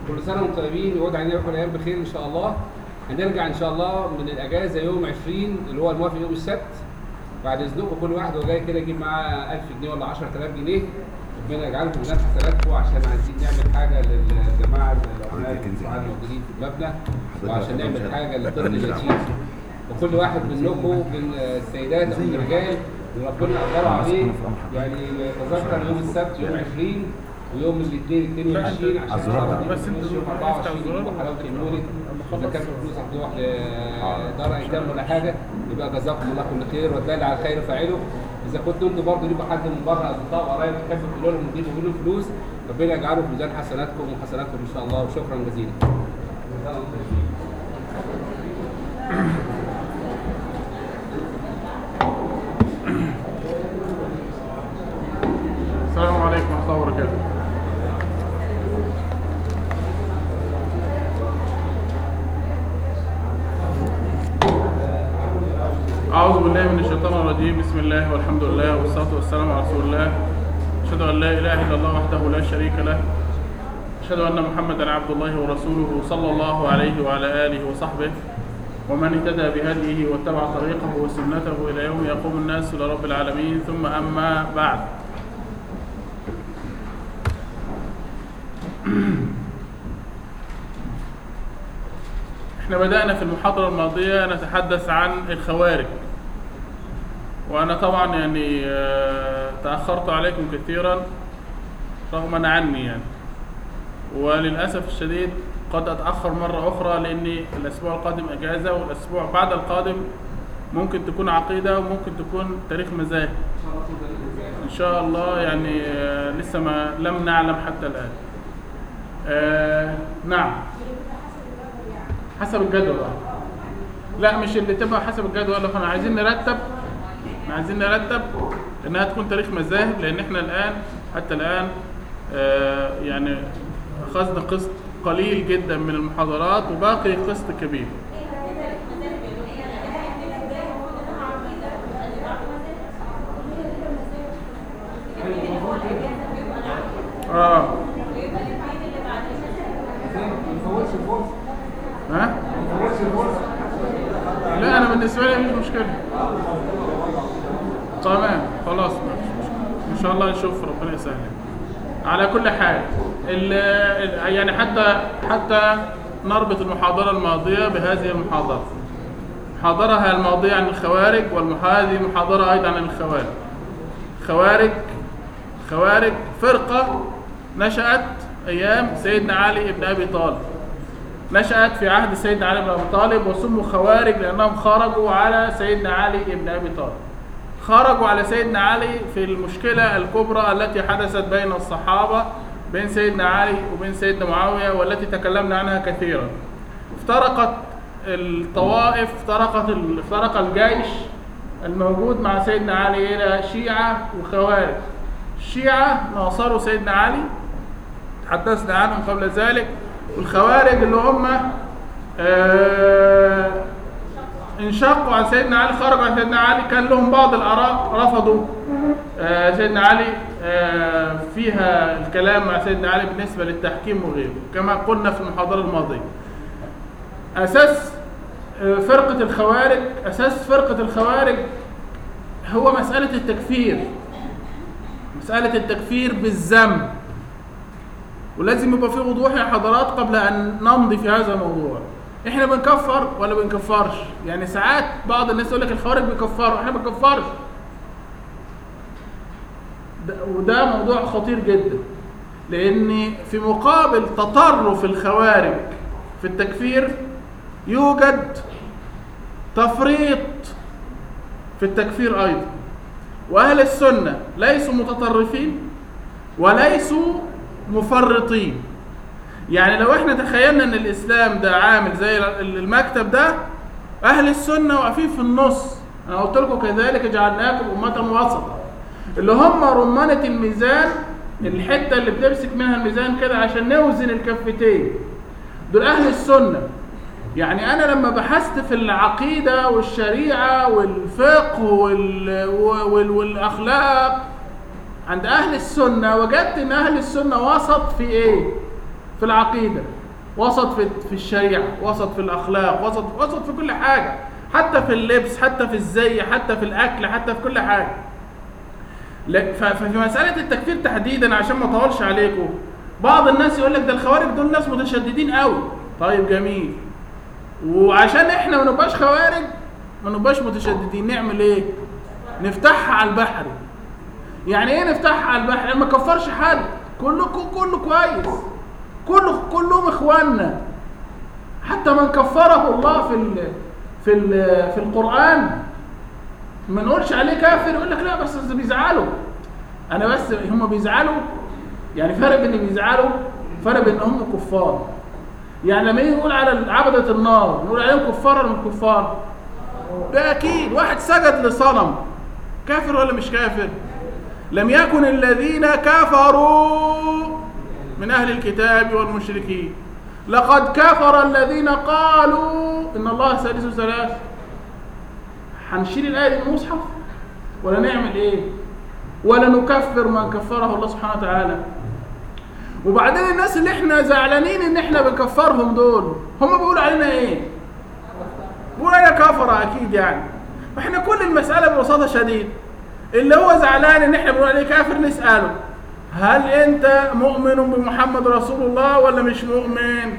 كل سنه وانتم طيبين ويعود علينا كل ايام بخير ان شاء الله هنرجع ان شاء الله من الاجازه يوم 20 اللي هو الموافق يوم السبت بعد اذنكم كل واحد وهو جاي كده يجيب معاه 1000 جنيه ولا 10000 جنيه ربنا يجعلكم في ميزان حسناتكم عشان عايزين نعمل حاجه للجماعه العمال الدفعات الموجودين في المبنى وعشان نعمل حاجه للطفل اليتيم وكل واحد منكم من السيدات او الرجال اللي ربنا قدر عليه يعني يتذكر يوم السبت يوم 20 ويوم الاثنين 22 عشان الزرار. خاطر بس انت يوم بتفتح 24 الزرار. يبقى حلاوه المولد اذا كانت فلوس هتروح لدار ايتام ولا حاجه يبقى جزاكم الله كل خير والدال على الخير فاعله اذا كنتوا انتوا برضه ليكوا حد من بره اصدقاء وقرايب تحبوا تقولوا لهم نديله له فلوس ربنا يجعله في ميزان حسناتكم وحسناتكم ان شاء الله وشكرا جزيلا. السلام عليكم ورحمة الله وبركاته أعوذ بالله من الشيطان الرجيم بسم الله والحمد لله والصلاة والسلام على رسول الله أشهد أن لا إله إلا الله وحده لا شريك له أشهد أن محمدا عبد الله ورسوله صلى الله عليه وعلى آله وصحبه ومن اهتدى بهديه واتبع طريقه وسنته إلى يوم يقوم الناس إلى رب العالمين ثم أما بعد احنا بدأنا في المحاضرة الماضية نتحدث عن الخوارج وأنا طبعا يعني آه، تأخرت عليكم كثيرا رغما عني يعني وللأسف الشديد قد أتأخر مرة أخرى لأني الأسبوع القادم أجازة والأسبوع بعد القادم ممكن تكون عقيدة وممكن تكون تاريخ مذاهب إن شاء الله يعني آه، لسه ما لم نعلم حتى الآن آه نعم حسب الجدول آه. لا مش اللي تبقى حسب الجدول لا، احنا عايزين نرتب احنا عايزين نرتب انها تكون تاريخ مذاهب لان احنا الان حتى الان آه يعني اخذنا قسط قليل جدا من المحاضرات وباقي قسط كبير اه ها لا انا بالنسبه لي مش مشكله تمام خلاص مفيش مشكلة. ان شاء الله نشوف ربنا يسهل على كل حال ال ال- يعني حتى حتى نربط المحاضره الماضيه بهذه المحاضره محاضرها الماضيه عن الخوارج وهذه محاضره ايضا عن الخوارج خوارج خوارج فرقه نشات ايام سيدنا علي بن ابي طالب نشأت في عهد سيدنا علي بن أبي طالب وسموا خوارج لأنهم خرجوا على سيدنا علي بن أبي طالب خرجوا على سيدنا علي في المشكلة الكبرى التي حدثت بين الصحابة بين سيدنا علي وبين سيدنا معاوية والتي تكلمنا عنها كثيرا افترقت الطوائف افترقت ال- افترق الجيش الموجود مع سيدنا علي إلى شيعة وخوارج الشيعة ناصروا سيدنا علي تحدثنا عنهم قبل ذلك والخوارج اللي هم آه، انشقوا عن سيدنا علي خرجوا عن سيدنا علي كان لهم بعض الآراء رفضوا آه، سيدنا علي آه، فيها الكلام مع سيدنا علي بالنسبة للتحكيم وغيره كما قلنا في المحاضرة الماضية أساس آه، فرقة الخوارج أساس فرقة الخوارج هو مسألة التكفير مسألة التكفير بالذنب ولازم يبقى في وضوح يا حضرات قبل ان نمضي في هذا الموضوع احنا بنكفر ولا بنكفرش يعني ساعات بعض الناس يقول لك الخوارج بيكفروا احنا ما بنكفرش ده- وده موضوع خطير جدا لان في مقابل تطرف الخوارج في التكفير يوجد تفريط في التكفير ايضا واهل السنه ليسوا متطرفين وليسوا مفرطين يعني لو احنا تخيلنا ان الاسلام ده عامل زي المكتب ده اهل السنه واقفين في النص انا قلت لكم كذلك جعلناكم امه وسطا اللي هم رمانه الميزان الحته اللي بتمسك منها الميزان كده عشان نوزن الكفتين دول اهل السنه يعني انا لما بحثت في العقيده والشريعه والفقه وال... وال... والاخلاق عند اهل السنه وجدت ان اهل السنه وسط في ايه في العقيدة وسط في في الشريعة وسط في الأخلاق وسط وسط في كل حاجة حتى في اللبس حتى في الزي حتى في الأكل حتى في كل حاجة لا- ف- ففي مسألة التكفير تحديدا عشان ما اطولش عليكم بعض الناس يقول لك ده الخوارج دول ناس متشددين قوي طيب جميل وعشان احنا ما نبقاش خوارج ما نبقاش متشددين نعمل ايه نفتحها على البحر يعني ايه نفتحها على البحر ما كفرش حد كله كله كويس كله كلهم اخواننا حتى من كفره الله في ال في ال في القرآن ما نقولش عليه كافر يقول لك لا بس ده بيزعلوا انا بس هم بيزعلوا يعني فرق بين بيزعلوا فرق بين هم كفار يعني لما يجي نقول على عبدة النار نقول عليهم كفار ولا مش كفار ده اكيد واحد سجد لصنم كافر ولا مش كافر لم يكن الذين كفروا من اهل الكتاب والمشركين لقد كفر الذين قالوا ان الله ثالث ثلاث هنشيل الايه دي من المصحف ولا نعمل ايه ولا نكفر من كفره الله سبحانه وتعالى وبعدين الناس اللي احنا زعلانين ان احنا بنكفرهم دول هم بيقولوا علينا ايه بيقولوا علينا كفره اكيد يعني فاحنا كل المساله ببساطه شديد اللي هو زعلان ان احنا بنقول عليه كافر نساله هل انت مؤمن بمحمد رسول الله ولا مش مؤمن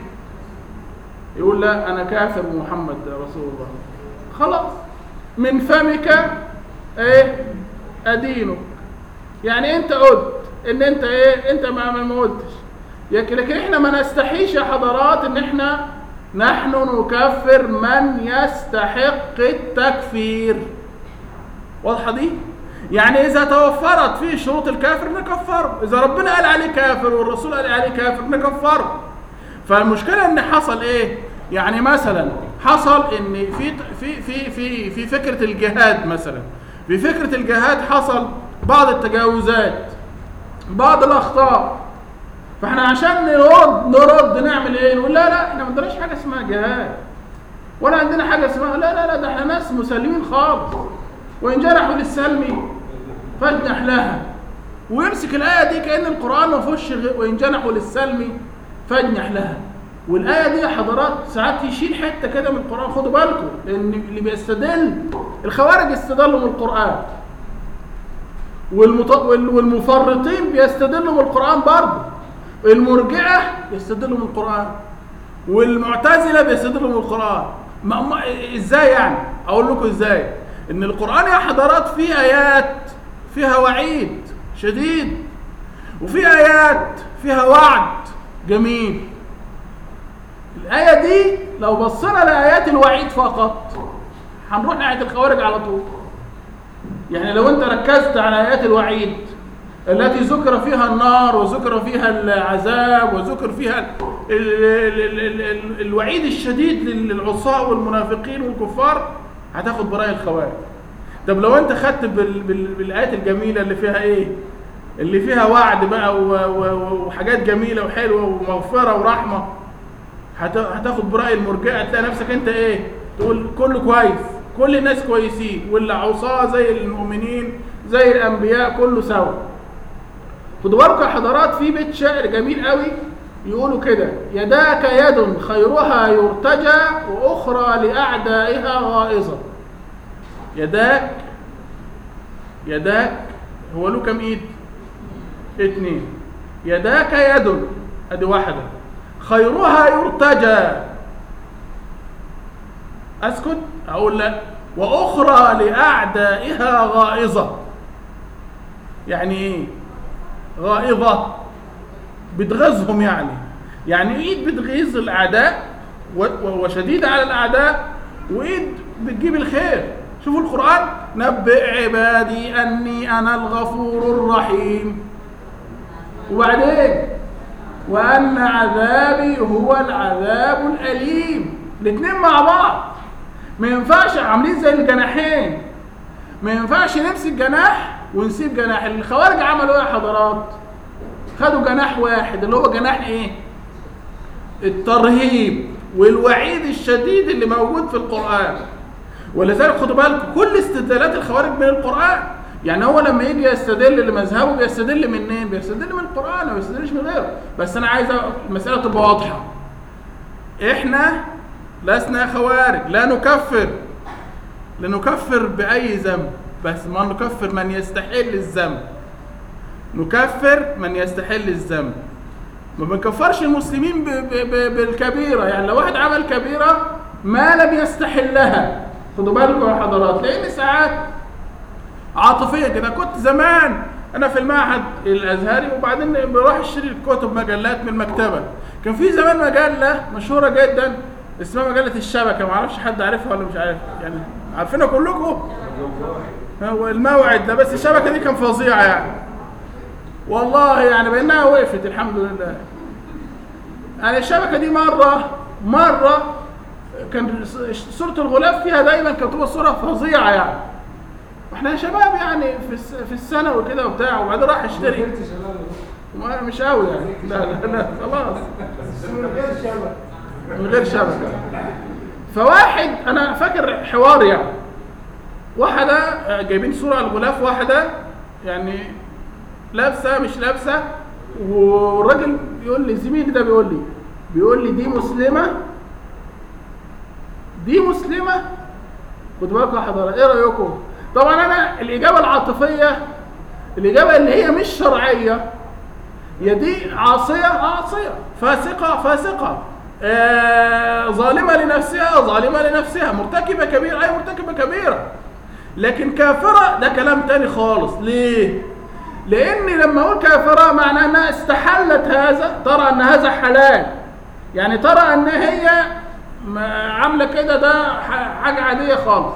يقول لا انا كافر بمحمد رسول الله خلاص من فمك ايه ادينك يعني انت قلت ان انت ايه انت ما ما قلتش لكن لكن احنا ما نستحيش يا حضرات ان احنا نحن نكفر من يستحق التكفير واضحه دي يعني اذا توفرت فيه شروط الكافر نكفره اذا ربنا قال عليه كافر والرسول قال عليه كافر نكفره فالمشكله ان حصل ايه يعني مثلا حصل ان في في في في في فكره الجهاد مثلا في فكره الجهاد حصل بعض التجاوزات بعض الاخطاء فاحنا عشان نرد نرد نعمل ايه نقول لا لا احنا ما عندناش حاجه اسمها جهاد ولا عندنا حاجه اسمها لا لا لا ده احنا ناس مسلمين خالص وان جنحوا للسلم فاجنح لها ويمسك الايه دي كان القران ما فيهوش غير وان جنحوا للسلم فاجنح لها والايه دي يا حضرات ساعات يشيل حته كده من القران خدوا بالكم لان اللي بيستدل الخوارج استدلوا من القران والمط... وال- والمفرطين بيستدلوا من القران برضه المرجئه يستدلوا من القران والمعتزله بيستدلوا من القران ما ما ازاي يعني اقول لكم ازاي ان القران يا حضرات فيه ايات فيها وعيد شديد وفي ايات فيها وعد جميل الايه دي لو بصينا لايات الوعيد فقط هنروح ناحيه الخوارج على طول يعني لو انت ركزت على ايات الوعيد التي ذكر فيها النار وذكر فيها العذاب وذكر فيها ال ال ال ال ال الوعيد الشديد للعصاة والمنافقين والكفار هتاخد برأي الخوارج طب لو انت خدت بال بال بالايات الجميله اللي فيها ايه اللي فيها وعد بقى و- و- وحاجات جميله وحلوه ومغفره ورحمه هت- هتاخد برأي المرجئه تلاقي نفسك انت ايه تقول كله كويس كل الناس كويسين واللي عصاه زي المؤمنين زي الانبياء كله سوا خدوا بالكم يا حضرات في بيت شعر جميل قوي يقولوا كده يداك يد خيرها يرتجى واخرى لاعدائها غائظه يداك يداك هو له كم ايد اتنين يداك يد ادي واحده خيرها يرتجى اسكت اقول لا واخرى لاعدائها غائظه يعني ايه غائظه بتغيظهم يعني يعني ايد بتغيظ الاعداء و- و- وشديده على الاعداء وايد بتجيب الخير شوفوا القران نبئ عبادي اني انا الغفور الرحيم وبعدين وان عذابي هو العذاب الاليم الاثنين مع بعض ما ينفعش عاملين زي الجناحين ما ينفعش نمسك جناح ونسيب جناح الخوارج عملوا ايه يا حضرات خدوا جناح واحد اللي هو جناح ايه الترهيب والوعيد الشديد اللي موجود في القرآن ولذلك خدوا بالكم كل استدلالات الخوارج من القرآن يعني هو لما يجي يستدل لمذهبه بيستدل منين بيستدل من القران ما بيستدلش من غيره بس انا عايز المساله تبقى واضحه احنا لسنا خوارج لا نكفر لا نكفر باي ذنب بس ما نكفر من يستحل الذنب نكفر من يستحل الذنب ما بنكفرش المسلمين ب ب ب بالكبيره يعني لو واحد عمل كبيره ما لم يستحلها خدوا بالكم يا حضرات لان ساعات عاطفيه كده كنت زمان انا في المعهد الازهري وبعدين بروح اشتري الكتب مجلات من المكتبه كان في زمان مجله مشهوره جدا اسمها مجله الشبكه ما اعرفش حد عارفها ولا مش عارف يعني عارفينها كلكم هو الموعد ده بس الشبكه دي كان فظيعه يعني والله يعني بانها وقفت الحمد لله يعني الشبكه دي مره مره كان صوره الغلاف فيها دايما كانت تبقى صوره فظيعه يعني واحنا شباب يعني في الس- في السنه وكده وبتاع وبعدين راح اشتري ما- مش قوي يعني لا لا لا خلاص من غير شبكه فواحد انا فاكر حوار يعني واحده آه، جايبين صوره على الغلاف واحده يعني لابسه مش لابسه والراجل بيقول لي زميلي ده بيقول لي بيقول لي دي مسلمه دي مسلمه خدوا بالكم يا حضرات ايه رايكم طبعا انا الاجابه العاطفيه الاجابه اللي هي مش شرعيه يا دي عاصيه عاصيه فاسقه فاسقه آه ظالمه لنفسها ظالمه لنفسها مرتكبه كبيره اي مرتكبه كبيره لكن كافره ده كلام تاني خالص ليه لاني لما اقول كافره معناه انها استحلت هذا ترى ان هذا حلال يعني ترى ان هي ما- عامله كده ده ح- حاجه عاديه خالص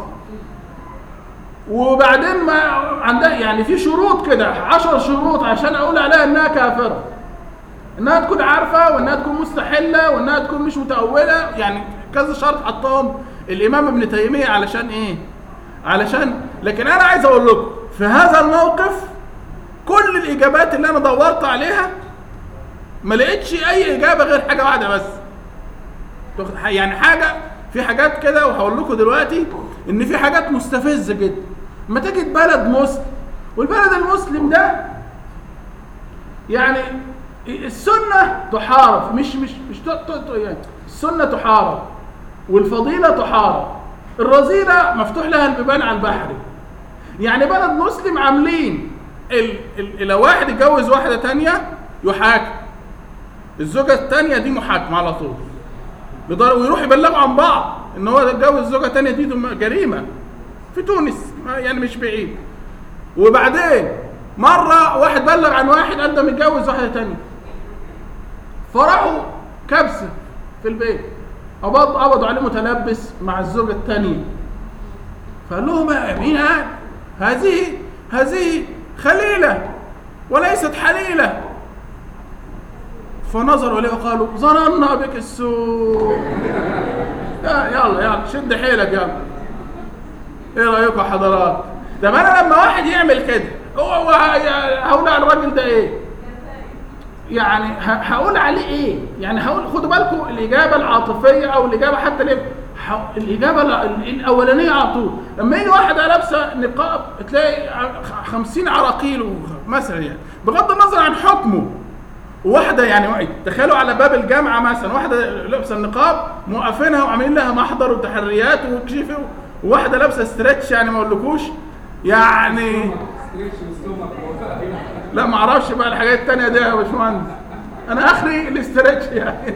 وبعدين ما عندها يعني في شروط كده عشر شروط عشان اقول عليها انها كافره انها تكون عارفه وانها تكون مستحله وانها تكون مش متأوله يعني كذا شرط حطهم الامام ابن تيميه علشان ايه علشان لكن انا عايز اقول لكم في هذا الموقف كل الاجابات اللي انا دورت عليها ما لقيتش اي اجابه غير حاجه واحده بس يعني حاجه في حاجات كده وهقول لكم دلوقتي ان في حاجات مستفزه جدا لما تجد بلد مسلم والبلد المسلم ده يعني السنه تحارب مش مش مش ت- ت- ت- يعني السنه تحارب والفضيله تحارب الرذيله مفتوح لها البيبان على البحر يعني بلد مسلم عاملين ال... ال... لو واحد اتجوز واحده تانية يحاكم الزوجه التانية دي محاكمه على طول لدرجه ويروح يبلغوا عن بعض ان هو اتجوز زوجه تانية دي دم- جريمه في تونس ما- يعني مش بعيد وبعدين مره واحد بلغ عن واحد قال ده متجوز واحده تانية فراحوا كبسه في البيت قبض قبضوا عليه متلبس مع الزوجه التانية فقال لهم يا مين قال هذه هذه خليله وليست حليله فنظروا اليه وقالوا ظننا بك السوء يا- يلا يلا شد حيلك يلا ايه رايكم يا حضرات طب انا لما واحد يعمل كده هو هو هقول على الراجل ده ايه يعني ه- هقول عليه ايه يعني هقول خدوا بالكم الاجابه العاطفيه او الاجابه حتى اللي ح- الاجابه ال- ال- الاولانيه على طول لما يجي واحده لابسه نقاب تلاقي ع- خ- 50 عراقيل و- مثلا يعني بغض النظر عن حكمه واحده يعني واحد تخيلوا على باب الجامعه مثلا واحده لابسه النقاب موقفينها وعاملين لها محضر وتحريات وكشف وواحده لابسه ستريتش يعني ما اقولكوش يعني لا ما اعرفش بقى الحاجات التانية دي يا باشمهندس انا اخري الاسترتش يعني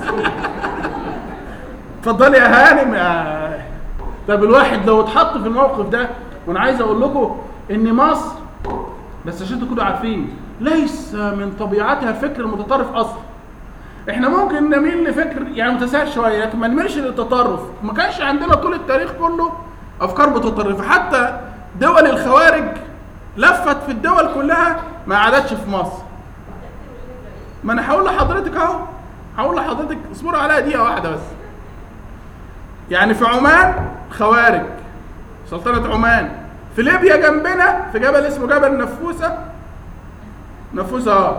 اتفضلي يا هانم يا طب الواحد لو اتحط في الموقف ده وانا عايز اقول لكم ان مصر بس عشان تكونوا عارفين ليس من طبيعتها الفكر المتطرف اصلا احنا ممكن نميل لفكر يعني متساهل شويه لكن ما نميلش للتطرف ما كانش عندنا طول التاريخ كله افكار متطرفه حتى دول الخوارج لفت في الدول كلها ما عادتش في مصر ما انا هقول لحضرتك اهو هقول لحضرتك اصبروا عليها دقيقه واحده بس يعني في عمان خوارج سلطنه عمان في ليبيا جنبنا في جبل اسمه جبل نفوسه نفوسه اه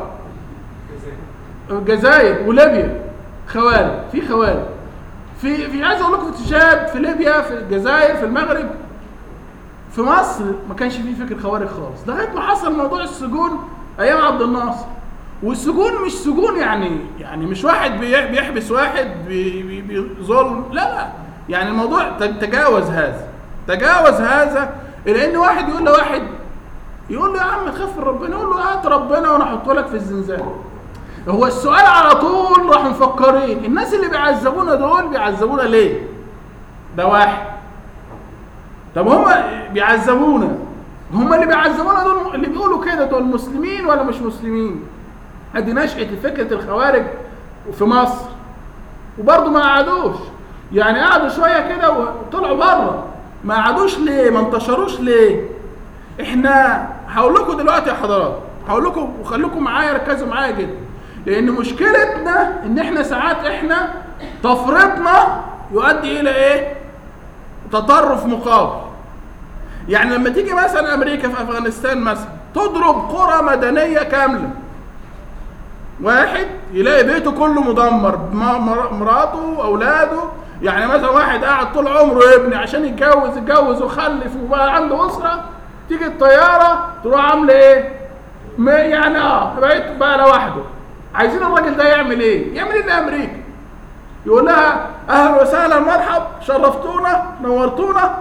الجزائر وليبيا خوارج في خوارج في في عايز اقول لكم في تشاد في ليبيا في الجزائر في المغرب في مصر ما كانش فيه فكر خوارج خالص لغايه ما حصل موضوع السجون ايام عبد الناصر والسجون مش سجون يعني يعني مش واحد بي- بيحبس واحد بي- بي- بظلم لا لا يعني الموضوع ت- تجاوز هذا تجاوز هذا لان واحد يقول لواحد يقول له يا عم خاف من ربنا يقول له هات ربنا وانا احطه لك في الزنزانه هو السؤال على طول راح مفكرين الناس اللي بيعذبونا دول بيعذبونا ليه ده واحد طب هم بيعذبونا هم اللي بيعذبونا دول اللي بيقولوا كده دول مسلمين ولا مش مسلمين ادي نشأة فكرة الخوارج في مصر وبرضه ما قعدوش يعني قعدوا شوية كده وطلعوا بره ما قعدوش ليه ما انتشروش ليه احنا هقول لكم دلوقتي يا حضرات هقول لكم وخليكم معايا ركزوا معايا جدا لان مشكلتنا ان احنا ساعات احنا تفريطنا يؤدي الى ايه تطرف مقابل يعني لما تيجي مثلا امريكا في افغانستان مثلا تضرب قرى مدنيه كامله واحد يلاقي بيته كله مدمر م- مر- مراته واولاده يعني مثلا واحد قاعد طول عمره يبني عشان يتجوز يتجوز وخلف وبقى عنده اسره تيجي الطياره تروح عامله ايه؟ ما- يعني اه بقيت بقى لوحده عايزين الراجل ده يعمل ايه؟ يعمل ايه لامريكا؟ يقول لها اهلا وسهلا مرحب شرفتونا نورتونا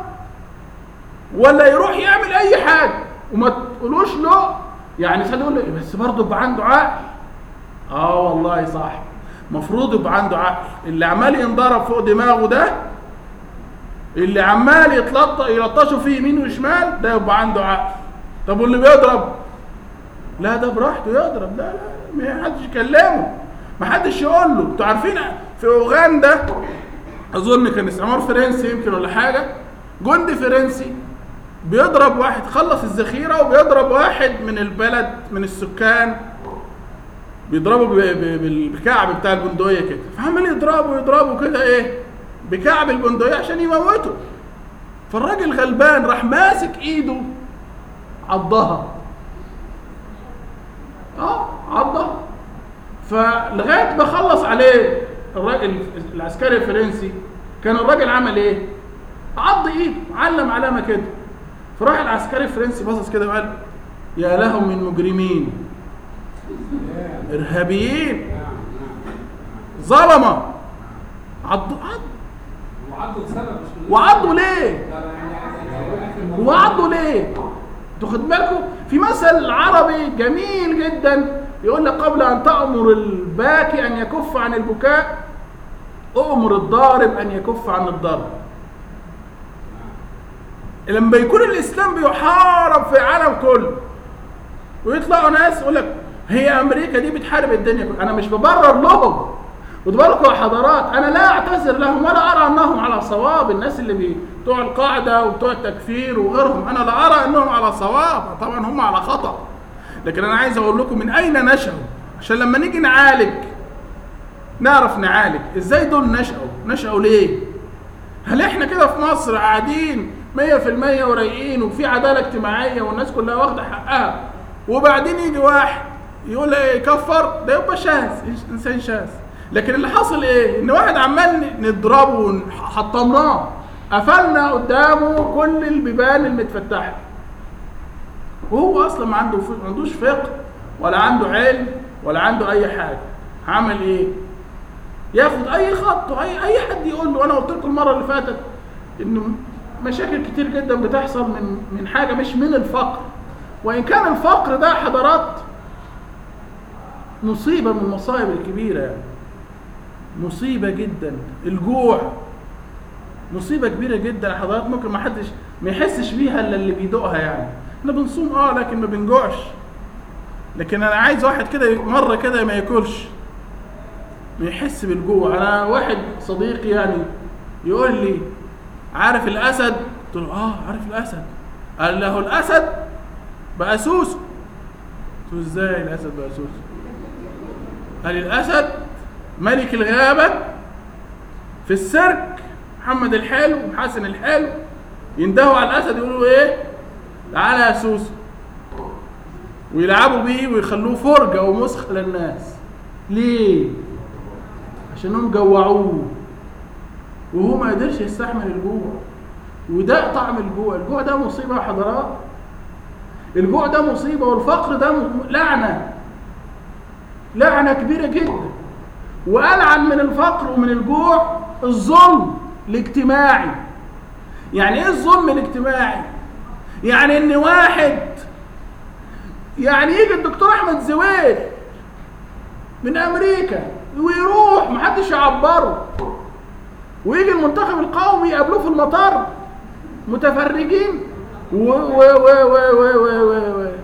ولا يروح يعمل اي حاجه وما تقولوش له يعني ساعات يقول له بس برضه يبقى عنده عقل اه والله صح المفروض يبقى عنده عقل اللي عمال ينضرب فوق دماغه ده اللي عمال يتلط يلطشوا فيه يمين وشمال ده يبقى عنده عقل طب واللي بيضرب لا ده براحته يضرب لا لا ما حدش يكلمه ما حدش يقول له انتوا عارفين في اوغندا اظن كان استعمار فرنسي يمكن ولا حاجه جندي فرنسي بيضرب واحد خلص الذخيره وبيضرب واحد من البلد من السكان بيضربه ب- ب- بالكعب بتاع البندقيه كده فعمال يضربه يضربه كده ايه بكعب البندقيه عشان يموته فالراجل غلبان راح ماسك ايده عضها اه عضها فلغايه ما خلص عليه الراجل العسكري الفرنسي كان الراجل عمل ايه؟ عض ايده علم علامه كده فراح العسكري الفرنسي باصص كده وقال يا له من مجرمين ارهابيين ظلمه عض عض وعضوا السبب مش من- وعضوا ليه؟ طب يعني- يعني- وعضوا ليه؟ انتوا خد بالكم في مثل عربي جميل جدا يقول لك قبل ان تأمر الباكي ان يكف عن البكاء أؤمر الضارب ان يكف عن الضرب. لما يكون الاسلام بيحارب في العالم كله ويطلعوا ناس يقول لك هي امريكا دي بتحارب الدنيا كلها انا مش ببرر لهم خدوا بالكم يا حضرات انا لا اعتذر لهم ولا ارى انهم على صواب الناس اللي بي- بتوع القاعده وبتوع التكفير وغيرهم انا لا ارى انهم على صواب طبعا هم على خطا لكن انا عايز اقول لكم من اين نشأوا عشان لما نيجي نعالج نعرف نعالج ازاي دول نشأوا نشأوا ليه هل احنا كده في مصر قاعدين 100% ورايقين وفي عداله اجتماعيه والناس كلها واخده حقها وبعدين يجي واحد يقول ايه يكفر ده يبقى شاذ انسان شاذ لكن اللي حصل ايه ان واحد عمال نضربه وحطمناه قفلنا قدامه كل البيبان المتفتحه وهو اصلا ما عنده ما عندوش فقه ولا عنده علم ولا عنده اي حاجه عمل ايه ياخد اي خط اي اي حد يقول له انا قلت لكم المره اللي فاتت انه مشاكل كتير جدا بتحصل من من حاجه مش من الفقر وان كان الفقر ده حضارات مصيبه من المصايب الكبيره يعني مصيبه جدا الجوع مصيبه كبيره جدا يا حضرات ممكن ما حدش ما يحسش بيها الا اللي بيدوقها يعني احنا بنصوم اه لكن ما بنجوعش لكن انا عايز واحد كده مره كده ما ياكلش يحس بالجوع انا واحد صديقي يعني يقول لي عارف الاسد قلت له اه عارف الاسد قال له الاسد بقى سوسو قلت له ازاي الاسد بقى سوسو قال الاسد ملك الغابه في السيرك محمد الحلو وحسن الحلو يندهوا على الاسد يقولوا ايه تعالى يا سوسو ويلعبوا بيه ويخلوه فرجه ومسخ للناس ليه عشان هم جوعوه وهو ما قدرش يستحمل الجوع وده طعم الجوع الجوع ده مصيبه يا حضرات الجوع ده مصيبه والفقر ده م- لعنه لعنه كبيره جدا والعن من الفقر ومن الجوع الظلم الاجتماعي يعني ايه الظلم الاجتماعي يعني ان واحد يعني يجي الدكتور احمد زويل من امريكا ويروح محدش يعبره ويجي المنتخب القومي يقابلوه في المطار متفرجين و و و و و و و و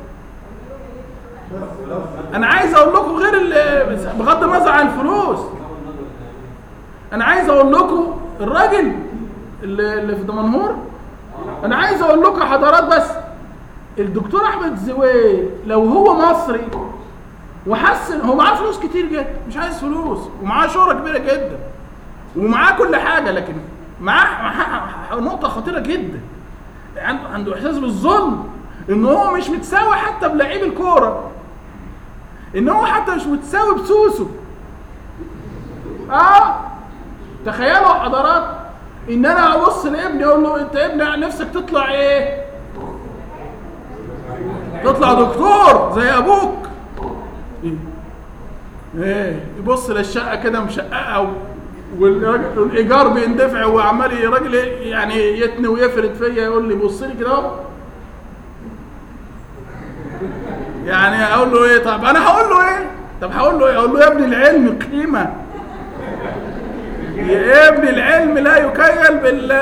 انا عايز اقول لكم غير ال- بغض النظر عن الفلوس انا عايز اقول لكم الراجل اللي اللي في دمنهور انا عايز اقول لكم يا حضرات بس الدكتور احمد زويل لو هو مصري وحسن هو معاه فلوس كتير جدا مش عايز فلوس ومعاه شهرة كبيرة جدا ومعاه كل حاجة لكن معاه معاه نقطة خطيرة جدا عنده عنده احساس بالظلم ان هو مش متساوي حتى بلعيب الكورة ان هو حتى مش متساوي بسوسو اه تخيلوا يا حضرات ان انا ابص لابني اقول له انت ابني نفسك تطلع ايه تطلع دكتور زي ابوك ايه ايه يبص للشقه كده مشققه و- والراجل- والايجار بيندفع وعمال ي- راجل إيه يعني يتني ويفرد فيا يقول لي بص لي كده اهو يعني اقول له ايه طب انا هقول له ايه طب هقول له ايه اقول له يا ابني العلم قيمه يا ابني العلم لا يكيل بال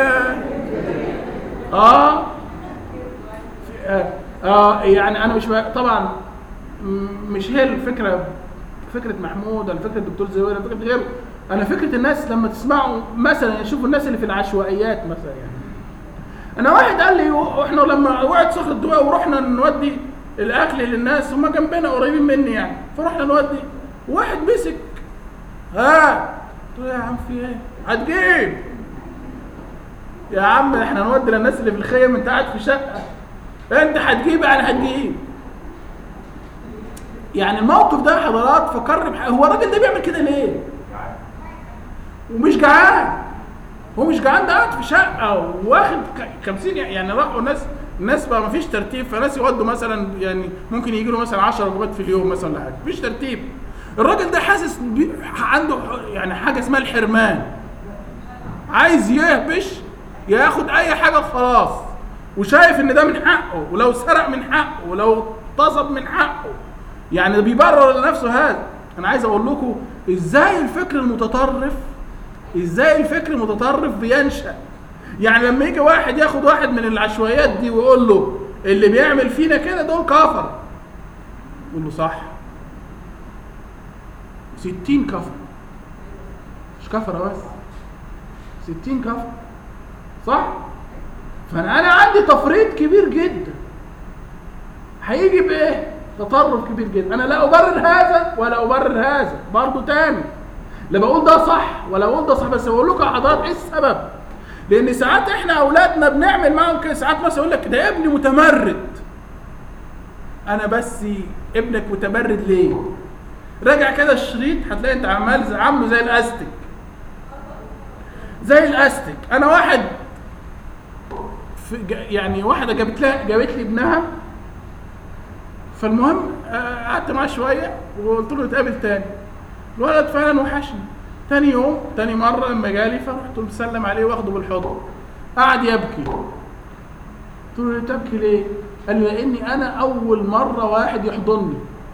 اه آه, اه يعني انا مش بقى- طبعا م- مش هي الفكره فكره محمود ولا فكره الدكتور زويل ولا فكره غيره انا فكره الناس لما تسمعوا مثلا يشوفوا الناس اللي في العشوائيات مثلا يعني انا واحد قال لي واحنا لما وقعت صخر الدواء ورحنا نودي الاكل للناس هم جنبنا قريبين مني يعني فرحنا نودي واحد مسك ها قلت له يا عم في ايه هتجيب يا عم احنا نودي للناس اللي في الخيم انت قاعد في شقه انت هتجيب يعني هتجيب يعني الموقف ده يا حضرات فكرني بح... هو الراجل ده بيعمل كده ليه؟ ومش جعان هو مش جعان ده قاعد في شقه واخد ك- 50 يعني راحوا ناس الناس بقى مفيش ترتيب فناس يودوا مثلا يعني ممكن يجي له مثلا 10 وجبات في اليوم مثلا ولا حاجه مفيش ترتيب الراجل ده حاسس بي... عنده يعني حاجه اسمها الحرمان عايز يهبش ياخد اي حاجه وخلاص وشايف ان ده من حقه ولو سرق من حقه ولو اغتصب من حقه يعني بيبرر لنفسه هذا انا عايز اقول لكم ازاي الفكر المتطرف ازاي الفكر المتطرف بينشا يعني لما يجي واحد ياخد واحد من العشوائيات دي ويقول له اللي بيعمل فينا كده دول كفر يقول له صح ستين كفر مش كفرة بس ستين كفر صح فانا انا عندي تفريط كبير جدا هيجي بايه تطرف كبير جدا انا لا ابرر هذا ولا ابرر هذا برضه تاني لا بقول ده صح ولا بقول ده صح بس بقول لكم يا حضرات ايه السبب لان ساعات احنا اولادنا بنعمل معاهم كده ساعات مثلا يقول لك ده ابني متمرد انا بس ابنك متمرد ليه راجع كده الشريط هتلاقي انت عمال زي- عامله زي الاستك زي الاستك انا واحد في ج- يعني واحده جابت لها جابت لي ابنها فالمهم آه، قعدت معاه شويه وقلت له نتقابل تاني الولد فعلا وحشني تاني يوم تاني مره لما جالي فرحت مسلم عليه واخده بالحضن قعد يبكي قلت له ليه تبكي ليه؟ قال لي لاني انا اول مره واحد يحضني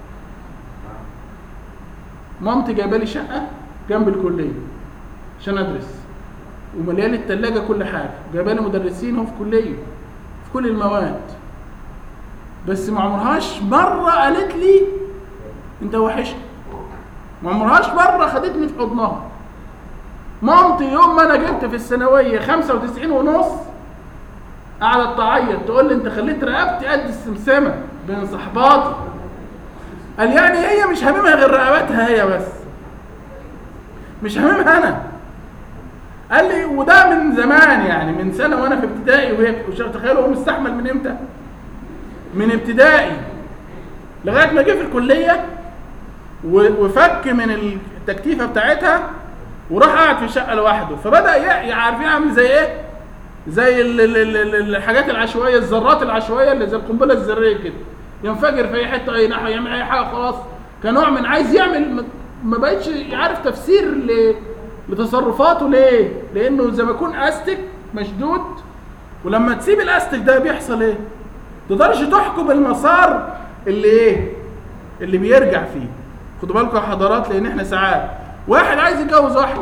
مامتي جايبه لي شقه جنب الكليه عشان ادرس ومليان التلاجة كل حاجه جايبه لي مدرسين هم في كليه في كل المواد بس ما عمرهاش مره قالت لي انت وحشني ما عمرهاش مره خدتني في حضنها مامتي يوم ما انا جبت في الثانويه 95 ونص قعدت تعيط تقول لي انت خليت رقبتي قد السمسمه بين صحباتي قال يعني هي مش هاممها غير رقبتها هي بس مش هاممها انا قال لي وده من زمان يعني من سنه وانا في ابتدائي وهي وش- تخيلوا هو مستحمل من امتى؟ من ابتدائي لغايه ما جه في الكليه و- وفك من التكتيفه بتاعتها وراح قاعد في الشقه لوحده فبدا ي- عارفين عامل زي ايه؟ زي ال- ال- ال- ال- الحاجات العشوائيه الذرات العشوائيه اللي زي القنبله الذريه كده ينفجر في اي حته اي ناحيه يعمل اي حاجه خلاص كنوع من عايز يعمل ما- ما بقتش عارف تفسير ل... لتصرفاته ليه؟ لانه زي ما يكون استك مشدود ولما تسيب الاستك ده بيحصل ايه؟ تقدرش تحكم المسار اللي ايه؟ اللي بيرجع فيه خدوا بالكم يا حضرات لان احنا ساعات واحد عايز يتجوز واحد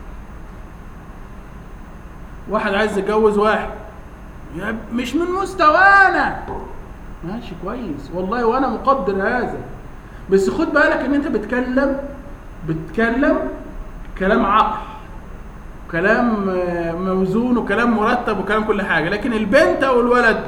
واحد عايز يتجوز واحد يا ب- مش من مستوانا ماشي كويس والله وانا مقدر هذا بس خد بالك ان انت بتكلم بتكلم كلام عقل كلام آه، موزون وكلام مرتب وكلام كل حاجه لكن البنت او الولد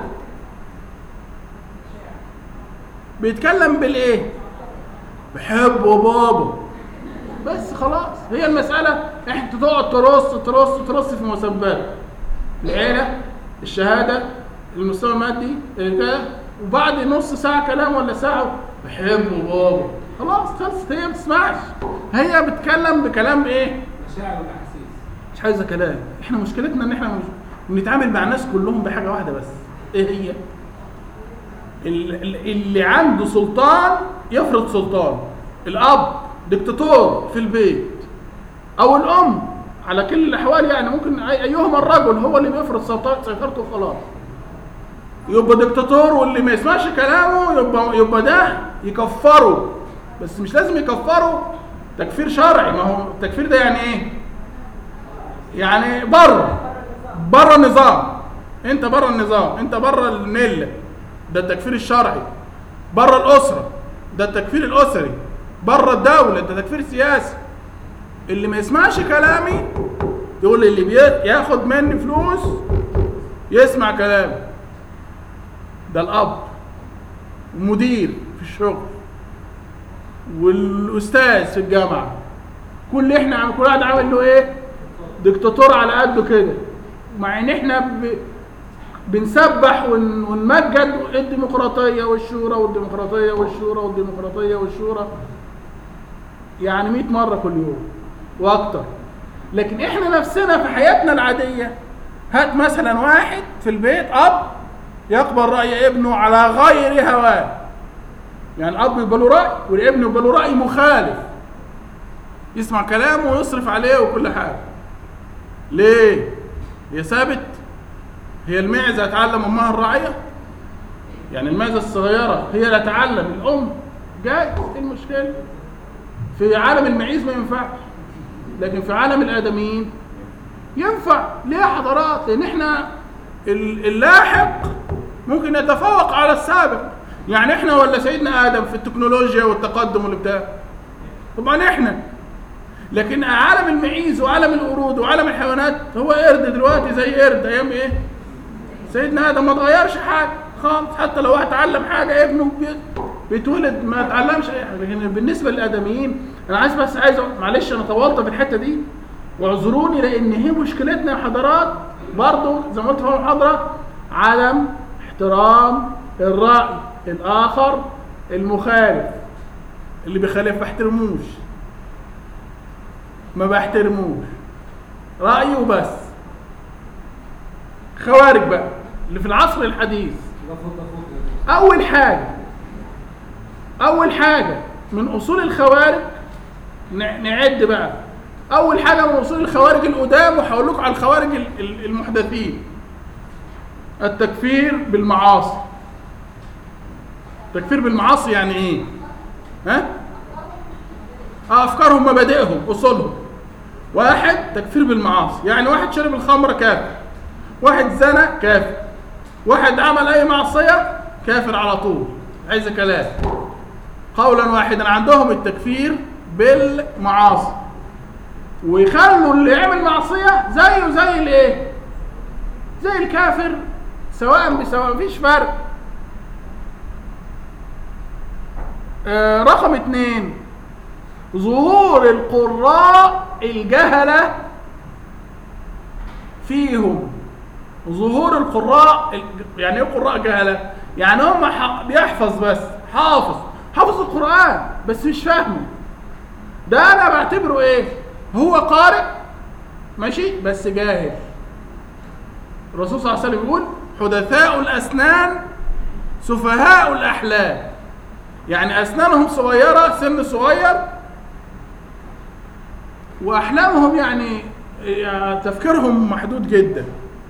بيتكلم بالايه بحب بابا بس خلاص هي المسألة احنا تقعد ترص ترص ترص في مسبات العيلة الشهادة المستوى المادي كده وبعد نص ساعة كلام ولا ساعة بحب بابا خلاص خلصت هي ما بتسمعش هي بتتكلم بكلام ايه مشاعر والاحاسيس مش عايزة كلام احنا مشكلتنا ان احنا مش بنتعامل مع الناس كلهم بحاجة واحدة بس ايه هي ال- ال- اللي عنده سلطان يفرض سلطان الاب دكتاتور في البيت او الام على كل الاحوال يعني ممكن أي- ايهما الرجل هو اللي بيفرض سلطان سيطرته خلاص يبقى دكتاتور واللي ما يسمعش كلامه يبقى يبقى ده يكفره بس مش لازم يكفره تكفير شرعي ما هو التكفير ده يعني ايه يعني بره بره النظام انت بره النظام انت بره المله ده التكفير الشرعي بره الاسره ده التكفير الاسري بره الدوله ده تكفير سياسي اللي ما يسمعش كلامي يقول اللي بياخد مني فلوس يسمع كلامي ده الاب المدير في الشغل والاستاذ في الجامعه كل احنا عم- كل واحد عامل له ايه دكتاتور على قده كده مع ان احنا ب... بنسبح ون... ونمجد الديمقراطيه والشورى والديمقراطيه والشورى والديمقراطيه والشورى يعني 100 مره كل يوم واكتر لكن احنا نفسنا في حياتنا العاديه هات مثلا واحد في البيت اب يقبل راي ابنه على غير هواه يعني الاب يبقى له راي والابن يبقى له راي مخالف يسمع كلامه ويصرف عليه وكل حاجه ليه هي ثابت هي المعزه تعلم امها الرعيه يعني المعزه الصغيره هي لا تعلم الام جاي ايه المشكله في عالم المعيز ما ينفعش لكن في عالم الادميين ينفع ليه يا حضرات لان احنا ال- اللاحق ممكن يتفوق على السابق يعني احنا ولا سيدنا ادم في التكنولوجيا والتقدم والبتاع طبعا احنا لكن عالم المعيز وعالم القرود وعالم الحيوانات هو قرد دلوقتي زي قرد ايام ايه سيدنا ادم ما اتغيرش حاجه خالص حتى لو اتعلم حاجه ابنه بي- بيتولد ما اتعلمش اي حاجه لكن بالنسبه للادميين انا عايز بس عايز أ- معلش انا طولت في الحته دي واعذروني لان هي مشكلتنا يا حضرات برضو زي ما قلت في المحاضره عدم احترام الراي الاخر المخالف اللي بيخالف ما بحترموش ما بحترموش رايه بس خوارج بقى اللي في العصر الحديث ده فوق ده فوق اول حاجه اول حاجه من اصول الخوارج ن- نعد بقى اول حاجه من اصول الخوارج القدام وهقول لكم على الخوارج ال- ال- المحدثين التكفير بالمعاصي التكفير بالمعاصي يعني ايه ها آه، افكارهم مبادئهم اصولهم واحد تكفير بالمعاصي يعني واحد شرب الخمر كافر واحد زنى كافر واحد عمل اي معصيه كافر على طول عايز كلام قولا واحدا عندهم التكفير بالمعاصي ويخلوا اللي يعمل معصيه زيه زي الايه زي الكافر سواء بسواء مفيش فرق آه رقم اتنين ظهور القراء الجهلة فيهم ظهور القراء ال- يعني ايه قراء جهلة يعني هم ح- بيحفظ بس حافظ حافظ القرآن بس مش فاهمه ده انا بعتبره ايه هو قارئ ماشي بس جاهل الرسول صلى الله عليه وسلم يقول حدثاء الاسنان سفهاء الاحلام يعني اسنانهم صغيره سن صغير واحلامهم يعني يعني تفكيرهم محدود جدا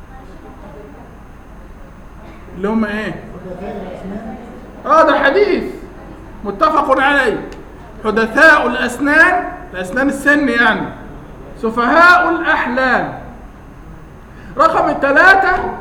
اللي هم ايه اه ده حديث متفق عليه حدثاء الاسنان الاسنان السن يعني سفهاء الاحلام رقم الثلاثة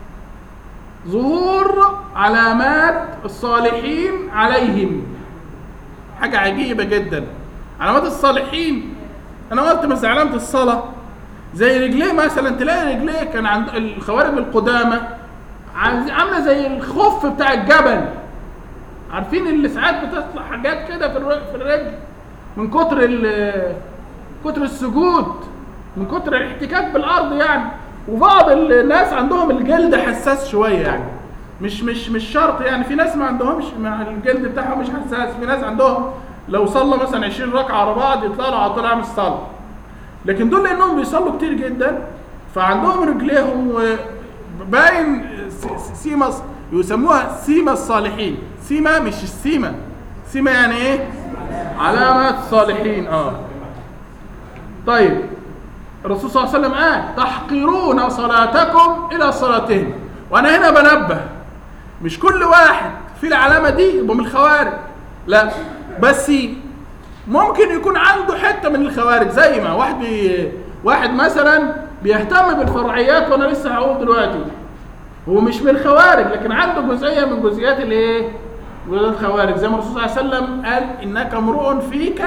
ظهور علامات الصالحين عليهم حاجة عجيبة جدا علامات الصالحين أنا قلت مثلا علامة الصلاة زي رجليه مثلا تلاقي رجليه كان عند الخوارج القدامى عايز- عاملة زي الخف بتاع الجبل عارفين اللي ساعات بتطلع حاجات كده في الر- في الرجل من كتر ال- كتر السجود من كتر الاحتكاك بالارض يعني وبعض الناس عندهم الجلد حساس شويه يعني مش مش مش شرط يعني في ناس ما عندهمش مع الجلد بتاعهم مش حساس في ناس عندهم لو صلى مثلا 20 ركعه على بعض يطلع له على طول عامل الصلاه لكن دول لانهم بيصلوا كتير جدا فعندهم رجليهم و- باين س- س- سيما يسموها سيما الصالحين سيما مش السيما سيما يعني ايه علامات الصالحين اه طيب الرسول صلى الله عليه وسلم قال تحقرون صلاتكم الى صلاتهم وانا هنا بنبه مش كل واحد في العلامه دي يبقى من الخوارج لا بس ممكن يكون عنده حته من الخوارج زي ما واحد بي واحد مثلا بيهتم بالفرعيات وانا لسه هقول دلوقتي هو مش من الخوارج لكن عنده جزئيه من جزئيات الايه؟ جزئيات الخوارج زي ما الرسول صلى الله عليه وسلم قال انك امرؤ فيك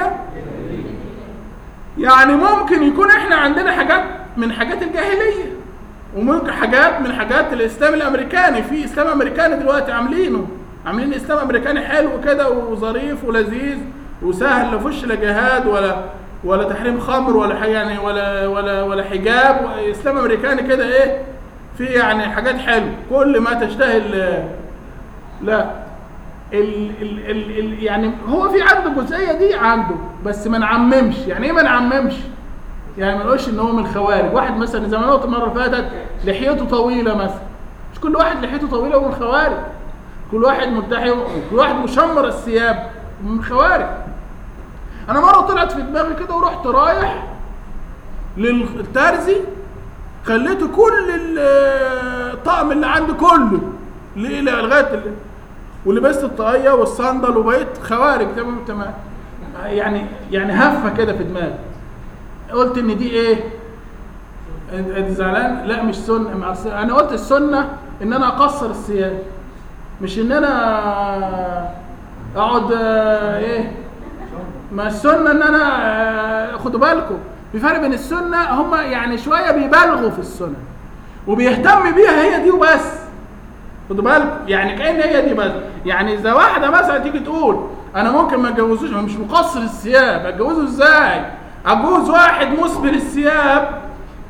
يعني ممكن يكون احنا عندنا حاجات من حاجات الجاهليه وممكن حاجات من حاجات الاسلام الامريكاني في اسلام امريكاني دلوقتي عاملينه عاملين اسلام امريكاني حلو كده وظريف ولذيذ وسهل لا فيهوش لا جهاد ولا ولا تحريم خمر ولا حاجه يعني ولا ولا ولا حجاب اسلام امريكاني كده ايه في يعني حاجات حلوه كل ما تشتهي ال- لا ال ال ال ال يعني هو في عنده الجزئيه دي عنده بس ما نعممش يعني ايه ما نعممش يعني ما نقولش ان هو من الخوارج واحد مثلا زي ما انا قلت المره اللي فاتت لحيته طويله مثلا مش كل واحد لحيته طويله هو من الخوارج كل واحد ملتحي كل واحد مشمر الثياب من الخوارج انا مره طلعت في دماغي كده ورحت رايح للترزي خليته كل ال- الطقم اللي عندي كله ل- لغايه ال- ولبست الطاقيه والصندل وبقيت خوارج تمام تمام يعني يعني هفه كده في دماغي قلت ان دي ايه انت أنت زعلان لا مش سنه مع الس- انا قلت السنه ان انا اقصر الثياب مش ان انا اقعد آه، ايه ما السنه ان انا آه، خدوا بالكم في فرق بين السنه هم يعني شويه بيبالغوا في السنه وبيهتم بيها هي دي وبس خدوا بالكم يعني كأن هي دي بس يعني اذا واحده مثلا تيجي تقول انا ممكن ما اتجوزوش ما مش مقصر الثياب اتجوزه ازاي اجوز واحد مسبل الثياب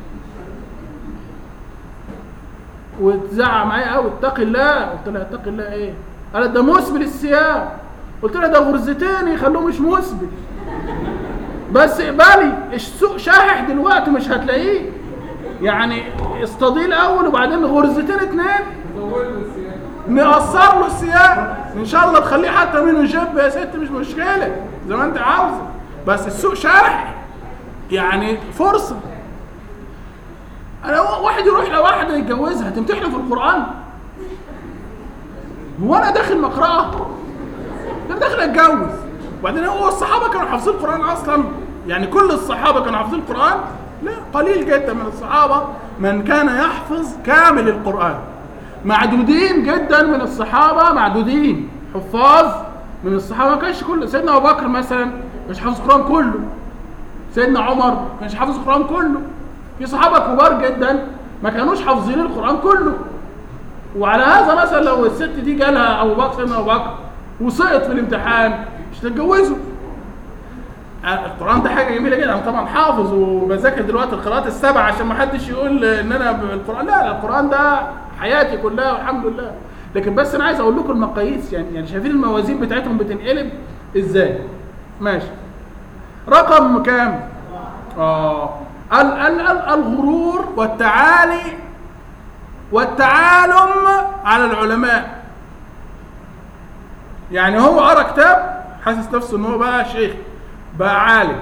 وتزعق معايا قوي اتقي الله قلت لها اتقي الله ايه قالت ده مسبل الثياب قلت لها ده غرزتين يخلوه مش مسبل بس اقبلي السوق شاحح دلوقتي مش هتلاقيه يعني اصطاديه الاول وبعدين غرزتين اتنين نقصر له الثياب ان شاء الله تخليه حتى منه جيب يا ست مش مشكله زي ما انت عاوزه بس السوق شاحح يعني فرصه انا واحد يروح لواحده يتجوزها تمتحنه في القران هو انا داخل مقرأة ده أنا داخل اتجوز وبعدين هو الصحابه كانوا حافظين القران اصلا يعني كل الصحابه كانوا حافظين القران لا قليل جدا من الصحابه من كان يحفظ كامل القران معدودين جدا من الصحابه معدودين حفاظ من الصحابه ما كانش كل سيدنا ابو بكر مثلا مش حافظ القران كله سيدنا عمر ما كانش حافظ القران كله في صحابه كبار جدا ما كانوش حافظين القران كله وعلى هذا مثلا لو الست دي جالها ابو بكر سيدنا ابو بكر وسقط في الامتحان مش تتجوزه آه، القران ده حاجه جميله جدا انا طبعا حافظ وبذاكر دلوقتي القراءات السبع عشان ما حدش يقول ان انا بالقران لا لا القران ده حياتي كلها والحمد لله لكن بس انا عايز اقول لكم المقاييس يعني يعني شايفين الموازين بتاعتهم بتنقلب ازاي ماشي رقم كام اه ال ال ال الغرور والتعالي والتعالم على العلماء يعني هو قرا كتاب حاسس نفسه ان هو بقى شيخ بقى عالم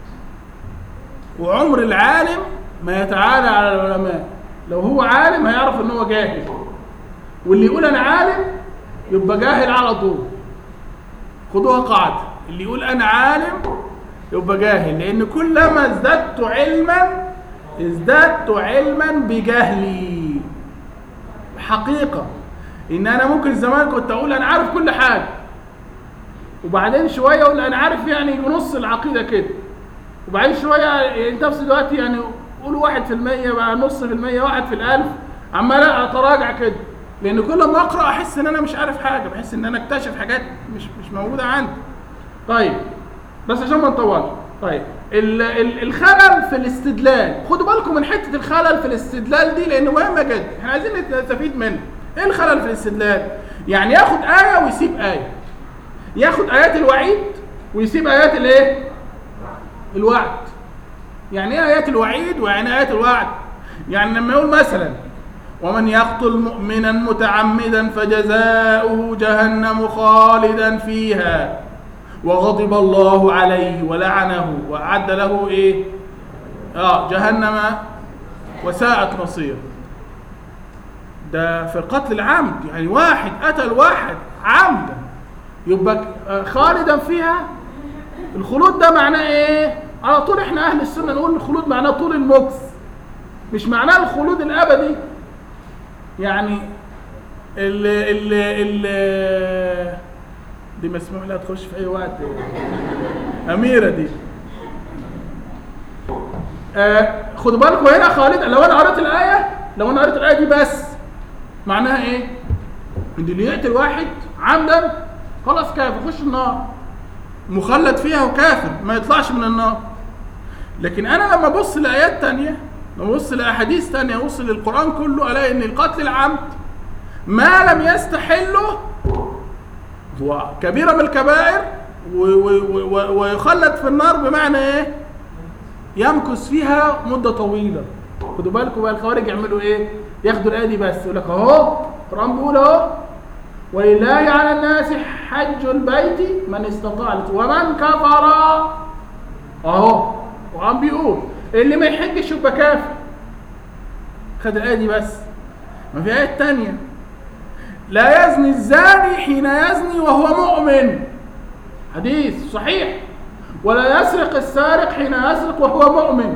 وعمر العالم ما يتعالى على العلماء لو هو عالم هيعرف ان هو جاهل واللي يقول انا عالم يبقى جاهل على طول خدوها قاعده اللي يقول انا عالم يبقى جاهل لان كلما ازددت علما ازددت علما بجهلي حقيقه ان انا ممكن زمان كنت اقول انا عارف كل حاجه وبعدين شويه اقول انا عارف يعني نص العقيده كده وبعدين شويه انت نفس دلوقتي يعني قول واحد في المية بقى نص في المية واحد في الألف عمال اتراجع كده لان كل ما اقرا احس ان انا مش عارف حاجه بحس ان انا اكتشف حاجات مش مش موجوده عندي طيب بس عشان ما نطولش طيب ال ال الخلل في الاستدلال خدوا بالكم من حته الخلل في الاستدلال دي لانه مهمه جدا احنا عايزين نستفيد منه ايه الخلل في الاستدلال يعني ياخد ايه ويسيب ايه ياخد ايات الوعيد ويسيب ايات الايه الوعد يعني ايه ايات الوعيد ويعني ايات الوعد يعني لما يقول مثلا ومن يقتل مؤمنا متعمدا فجزاؤه جهنم خالدا فيها وغضب الله عليه ولعنه واعد له ايه اه جهنم وساءت مصير ده في القتل العمد يعني واحد قتل واحد عمدا يبقى خالدا فيها الخلود ده معناه ايه على طول احنا اهل السنه نقول الخلود معناه طول المكث مش معناه الخلود الابدي يعني ال ال ال دي مسموح لها تخش في اي وقت اميره دي آه خدوا بالكم هنا خالد لو انا قريت الايه لو انا قريت الايه دي بس معناها ايه ان اللي يقتل واحد عمدا خلاص كافر يخش النار مخلد فيها وكافر ما يطلعش من النار لكن انا لما ابص لايات تانية لما ابص لاحاديث تانية ابص للقران كله الاقي ان القتل العمد ما لم يستحله هو كبيره من الكبائر ويخلد في النار بمعنى ايه يمكث فيها مده طويله خدوا بالكم بقى الخوارج يعملوا ايه ياخدوا الايه دي بس يقول لك اهو القران بيقول اهو ولله على الناس حج البيت من استطاع ومن كفر اهو وعم بيقول اللي ما يحجش يبقى كافر خد الايه دي بس ما في ايات تانية لا يزني الزاني حين يزني وهو مؤمن حديث صحيح ولا يسرق السارق حين يسرق وهو مؤمن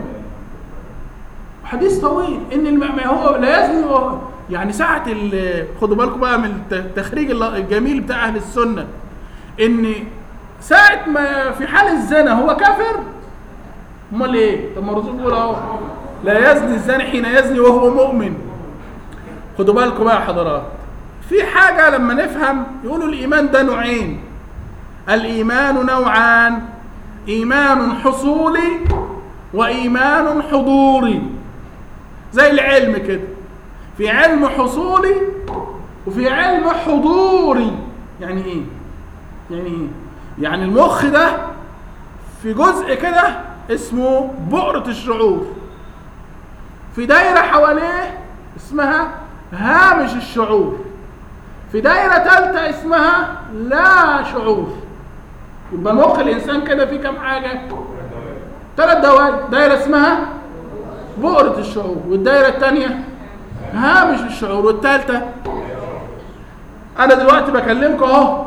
حديث طويل ان الم... هو لا يزني وهو يعني ساعة خدوا بالكم بقى من التخريج الجميل بتاع أهل السنة إن ساعة ما في حال الزنا هو كافر أمال إيه؟ طب ما الرسول بيقول أهو لا يزني الزاني حين يزني وهو مؤمن خدوا بالكم بقى يا حضرات في حاجة لما نفهم يقولوا الإيمان ده نوعين الإيمان نوعان إيمان حصولي وإيمان حضوري زي العلم كده في علم حصولي وفي علم حضوري يعني ايه يعني ايه يعني المخ ده في جزء كده اسمه بؤرة الشعور في دايرة حواليه اسمها هامش الشعور في دايرة ثالثة اسمها لا شعور يبقى مخ الإنسان كده فيه كام حاجة؟ ثلاث دوائر دايرة اسمها بؤرة الشعور والدايرة الثانية هامش الشعور والثالثة أنا دلوقتي بكلمكم أهو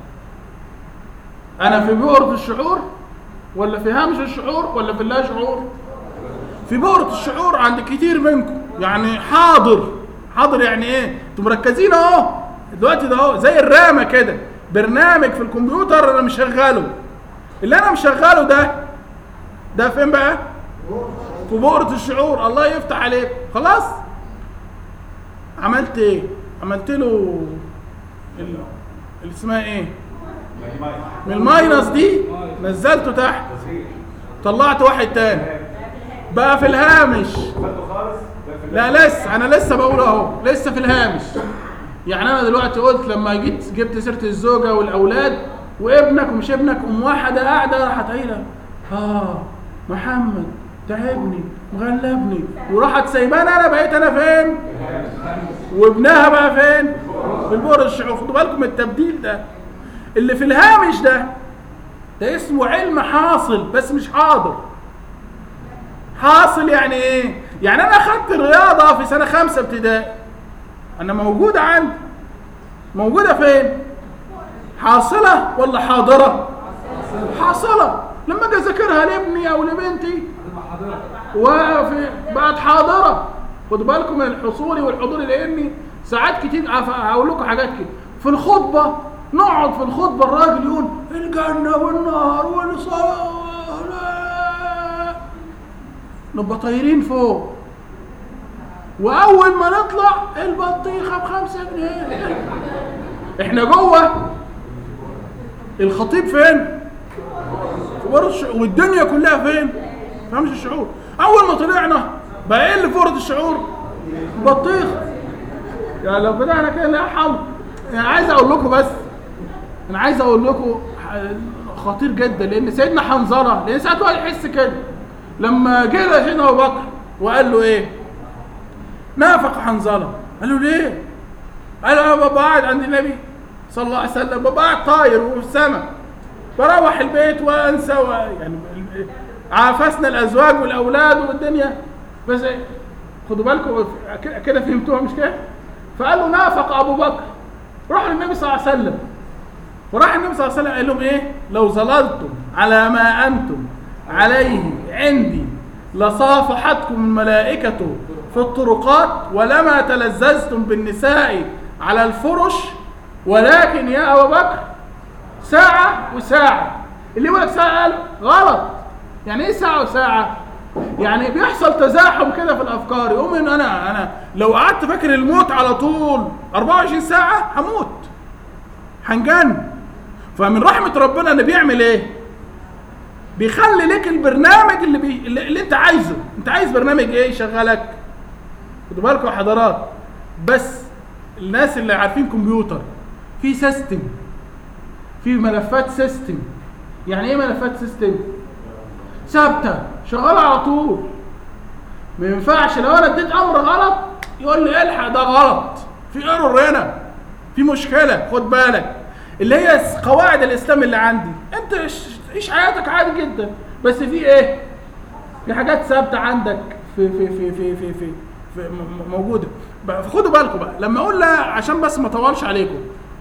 أنا في بؤرة الشعور ولا في هامش الشعور ولا في اللا شعور؟ في بؤرة الشعور عند كتير منكم يعني حاضر حاضر يعني ايه؟ انتوا مركزين اهو دلوقتي ده اهو زي الرامة كده برنامج في الكمبيوتر انا مشغله اللي انا مشغله ده ده فين بقى؟ في بؤرة الشعور الله يفتح عليك خلاص عملت ايه عملت له ال- اللي اسمها ايه من الماينس دي نزلته تحت طلعت واحد تاني بقى في الهامش لا لسه انا لسه بقول اهو لسه في الهامش يعني انا دلوقتي قلت لما جيت جبت سيره الزوجه والاولاد وابنك ومش ابنك ام واحده قاعده راحت قايله اه محمد تعبني مغلبني وراحت سايباني انا بقيت انا فين وابنها بقى فين في البؤر الشعور خدوا بالكم من التبديل ده اللي في الهامش ده ده اسمه علم حاصل بس مش حاضر حاصل يعني ايه يعني انا اخدت الرياضه في سنه خمسه ابتدائي انا موجوده عندي موجوده فين حاصله ولا حاضره حاصله لما اجي اذاكرها لابني او لبنتي وفي بقت حاضره خدوا بالكم من الحصول والحضور لاني ساعات كتير أف- هقول لكم حاجات كده في الخطبه نقعد في الخطبه الراجل يقول الجنه والنار والصلاه نبقى طايرين فوق واول ما نطلع البطيخه بخمسة جنيه احنا جوه الخطيب فين في ورد الشعور والدنيا كلها فين فهمش الشعور اول ما طلعنا بقى ايه اللي في ورد الشعور بطيخ يعني لو بدأنا كده لا حول يعني عايز اقول لكم بس انا عايز اقول لكم ح- خطير جدا لان سيدنا حنظله لان ساعات واحد يحس كده لما جه سيدنا ابو بكر وقال له ايه نافق حنظله قال له ليه قال له انا بابا قاعد عند النبي صلى الله عليه وسلم بابا قاعد طاير وفي السماء بروح البيت وانسى و... يعني عافسنا الازواج والاولاد والدنيا بس إيه؟ خدوا بالكم ك- كده فهمتوها مش كده فقال له نافق ابو بكر راح للنبي صلى الله عليه وسلم وراح النبي صلى الله عليه وسلم قال لهم ايه لو ظللتم على ما انتم عليه عندي لصافحتكم الملائكة في الطرقات ولما تلذذتم بالنساء على الفرش ولكن يا أبا بكر ساعة وساعة اللي يقول لك ساعة قال غلط يعني ايه ساعة وساعة؟ يعني بيحصل تزاحم كده في الافكار يقوم ان انا انا لو قعدت فاكر الموت على طول 24 ساعة هموت هنجن فمن رحمة ربنا ان بيعمل ايه؟ بيخلي لك البرنامج اللي, بي... اللي, اللي انت عايزه انت عايز برنامج ايه يشغلك خدوا بالكم يا حضرات بس الناس اللي عارفين كمبيوتر في سيستم في ملفات سيستم يعني ايه ملفات سيستم ثابته شغاله على طول ما ينفعش لو انا اديت امر غلط يقول لي الحق ده غلط في ايرور هنا في مشكله خد بالك اللي هي قواعد الاسلام اللي عندي انت عيش- عيش حياتك عادي جدا بس في ايه في حاجات ثابته عندك في في في في في, في, في م- م- موجوده بقى خدوا بالكم بقى لما اقول لا عشان بس ما اطولش عليكم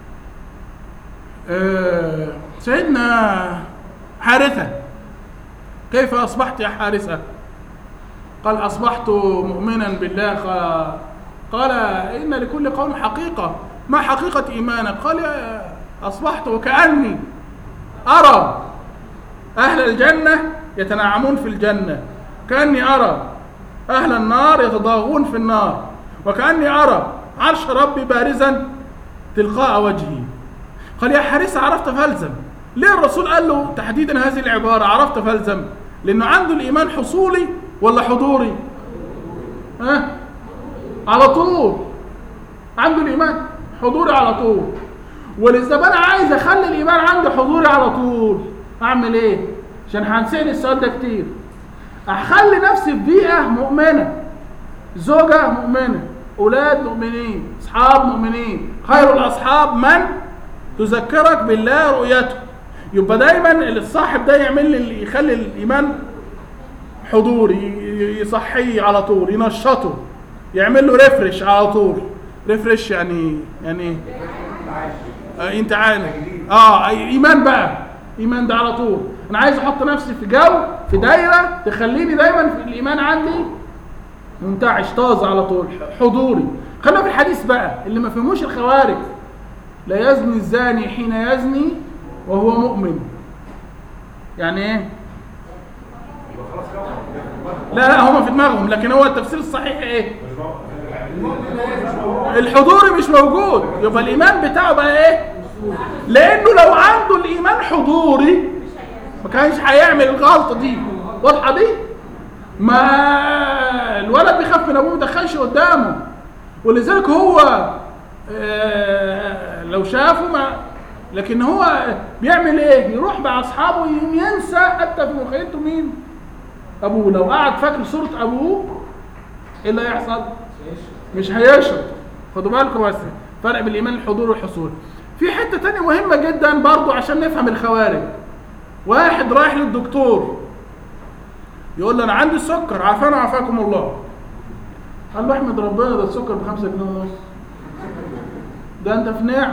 آه، سيدنا حارثه كيف اصبحت يا حارثه قال اصبحت مؤمنا بالله قال, قال ان لكل قوم حقيقه ما حقيقه ايمانك قال يا- اصبحت وكاني ارى اهل الجنه يتنعمون في الجنه كاني ارى اهل النار يتضاغون في النار وكاني ارى عرش ربي بارزا تلقاء وجهي قال يا حارثة عرفت فالزم ليه الرسول قال له تحديدا هذه العبارة عرفت فالزم لأنه عنده الإيمان حصولي ولا حضوري ها على طول عنده الإيمان حضوري على طول ولذا أنا عايز أخلي الإيمان عندي حضوري على طول أعمل إيه عشان هنسأل السؤال ده كتير أخلي نفسي في بيئة مؤمنة زوجة مؤمنة أولاد مؤمنين أصحاب مؤمنين خير الأصحاب من تذكرك بالله رؤيته يبقى دايما الصاحب ده يعمل لي يخلي الإيمان حضور ي- يصحيه على طول ينشطه يعمل له ريفرش على طول ريفرش يعني يعني إيه؟ آه انت عارف اه ايمان بقى ايمان ده على طول انا عايز احط نفسي في جو في دايره تخليني دايما في الايمان عندي منتعش طازه على طول حضوري خلينا في الحديث بقى اللي ما فهموش الخوارج لا يزني الزاني حين يزني وهو مؤمن يعني ايه لا لا هما في دماغهم لكن هو التفسير الصحيح ايه الحضوري مش موجود يبقى الايمان بتاعه بقى ايه لانه لو عنده الايمان حضوري ما كانش هيعمل الغلطه دي واضحه دي ما الولد بيخاف من ابوه ما يدخلش قدامه ولذلك هو آه، لو شافه ما لكن هو بيعمل ايه يروح مع اصحابه ينسى حتى في مخيلته مين ابوه لو قعد فاكر صوره ابوه ايه اللي هيحصل مش هيشرب خدوا بالكم بس فرق بين الايمان الحضور والحصول في حته تانية مهمه جدا برضو عشان نفهم الخوارج واحد رايح للدكتور يقول له انا عندي السكر عافانا وعافاكم الله قال له احمد ربنا ده السكر بخمسة جنيه ونص ده انت في نعم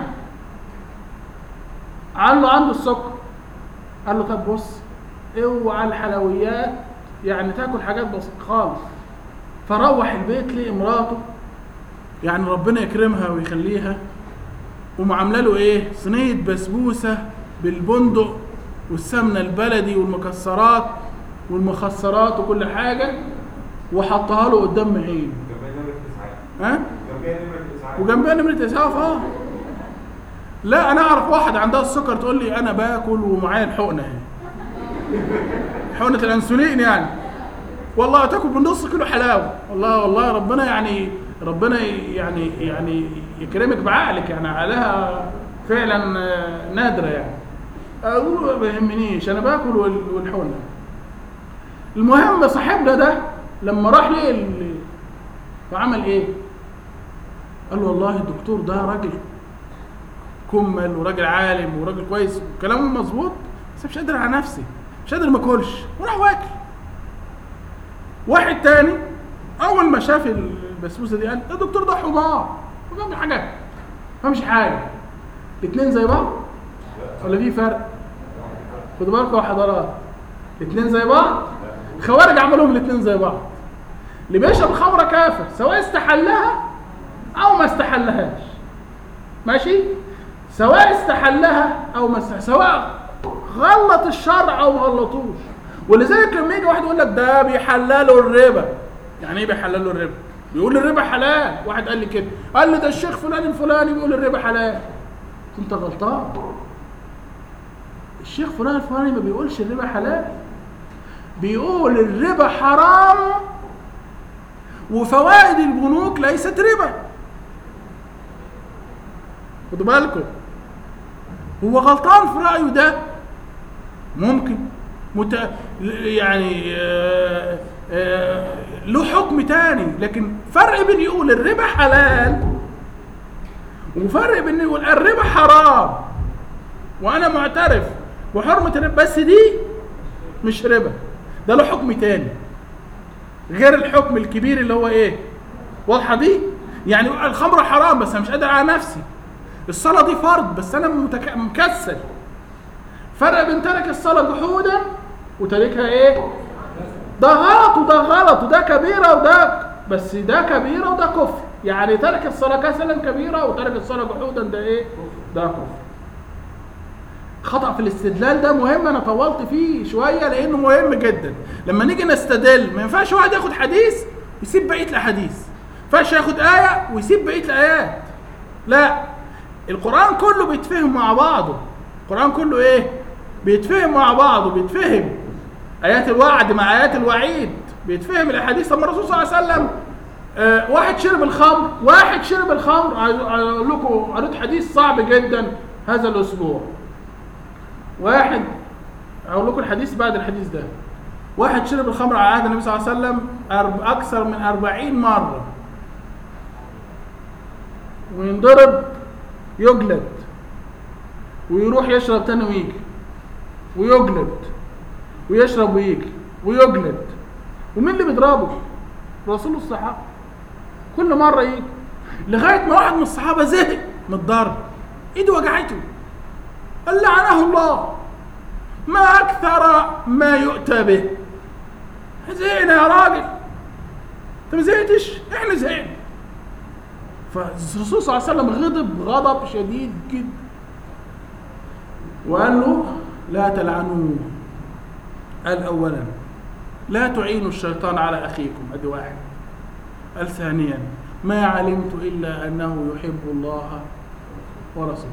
قال له عنده السكر قال له طب بص اوعى الحلويات يعني تاكل حاجات بسيطه خالص فروح البيت لقي مراته يعني ربنا يكرمها ويخليها ومعامله له ايه صينيه بسبوسه بالبندق والسمنه البلدي والمكسرات والمخسرات وكل حاجه وحطها له قدام عينه جنبها نمرة إسعاف ها جنبها نمرة إسعاف وجنبها نمره اسعاف اه لا انا اعرف واحد عندها السكر تقول لي انا باكل ومعايا الحقنه اهي حقنه الانسولين يعني والله تاكل بنص كيلو حلاوه والله والله ربنا يعني ربنا يعني يعني يكرمك بعقلك يعني عليها فعلا آه، نادره يعني اقول ما يهمنيش انا باكل وال- والحقنه المهم صاحبنا ده لما راح ليه ال- فعمل ايه؟ قال له والله الدكتور ده راجل كمل وراجل عالم وراجل كويس وكلامه مظبوط بس مش قادر على نفسي مش قادر ما اكلش وراح واكل واحد تاني اول ما شاف البسبوسه دي قال ده الدكتور ده حمار ما فهمش حاجه ما فهمش حاجه الاثنين زي بعض ولا في فرق خدوا بالكم يا حضرات الاثنين زي بعض خوارج عملهم الاثنين زي بعض اللي بيشرب خمره كافر سواء استحلها او ما استحلهاش ماشي سواء استحلها او ما استحلها سواء غلط الشرع او ما غلطوش ولذلك لما يجي واحد يقول لك ده بيحللوا الربا يعني ايه بيحللوا الربا بيقول الربا حلال واحد قال لي كده قال لي ده الشيخ فلان الفلاني بيقول الربا حلال انت غلطان الشيخ فلان الفلاني ما بيقولش الربا حلال بيقول الربا حرام وفوائد البنوك ليست ربا خدوا بالكم هو غلطان في رأيه ده ممكن مت... يعني آه، آه، له حكم تاني لكن فرق بين يقول الربا حلال وفرق بين يقول الربا حرام وانا معترف بحرمة الربا بس دي مش ربا ده له حكم تاني غير الحكم الكبير اللي هو ايه واضحه دي يعني الخمره حرام بس انا مش قادر على نفسي الصلاه دي فرض بس انا متك... مكسل فرق بين ترك الصلاه جحودا وتاركها ايه ده غلط وده غلط وده كبيره وده بس ده كبيره وده كفر يعني ترك الصلاه كسلا كبيره وترك الصلاه جحودا ده ايه ده كفر خطأ في الاستدلال ده مهم انا طولت فيه شويه لانه مهم جدا لما نيجي نستدل ما ينفعش واحد ياخد حديث يسيب بقيه الاحاديث ما ينفعش ياخد ايه ويسيب بقيه الايات لا القران كله بيتفهم مع بعضه القران كله ايه بيتفهم مع بعضه بيتفهم ايات الوعد مع ايات الوعيد بيتفهم الاحاديث لما الرسول صلى الله عليه وسلم آه واحد شرب الخمر واحد شرب الخمر اقول لكم قريت حديث صعب جدا هذا الاسبوع واحد اقول لكم الحديث بعد الحديث ده واحد شرب الخمر على عهد النبي صلى الله عليه وسلم أرب- اكثر من أربعين مره وينضرب يجلد ويروح يشرب تاني ويجي ويجلد ويشرب ويجي ويجلد ومين اللي بيضربه؟ رسول الصحابه كل مره يجي لغايه ما واحد من الصحابه زهق من الضرب ايده وجعته قال لعنه الله ما اكثر ما يؤتى به زهقنا يا راجل انت ما زهقتش احنا زهقنا فالرسول صلى الله عليه وسلم غضب غضب شديد جدا وقال له لا تلعنوه قال اولا لا تعينوا الشيطان على اخيكم ادي واحد قال ثانيا ما علمت الا انه يحب الله ورسوله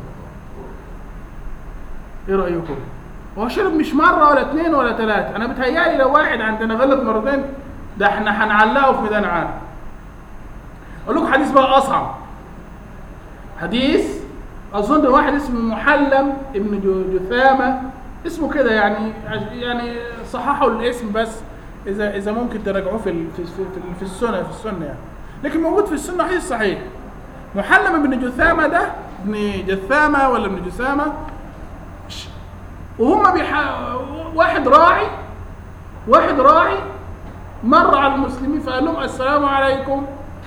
ايه رايكم هو شرب مش مره ولا اتنين ولا تلاته انا بتهيالي لو واحد عندنا غلط مرتين ده احنا هنعلقه في ميدان عام اقول لكم حديث بقى اصعب حديث اظن واحد اسمه محلم ابن جو- جثامه اسمه كده يعني يعني صححوا الاسم بس اذا اذا ممكن تراجعوه في ال- في في, في, في السنه في السنه يعني لكن موجود في السنه حديث صحيح محلم بن جثامه ده ابن جثامه ولا ابن جثامه ش- وهم بيح... واحد راعي واحد راعي مر على المسلمين فقال لهم السلام عليكم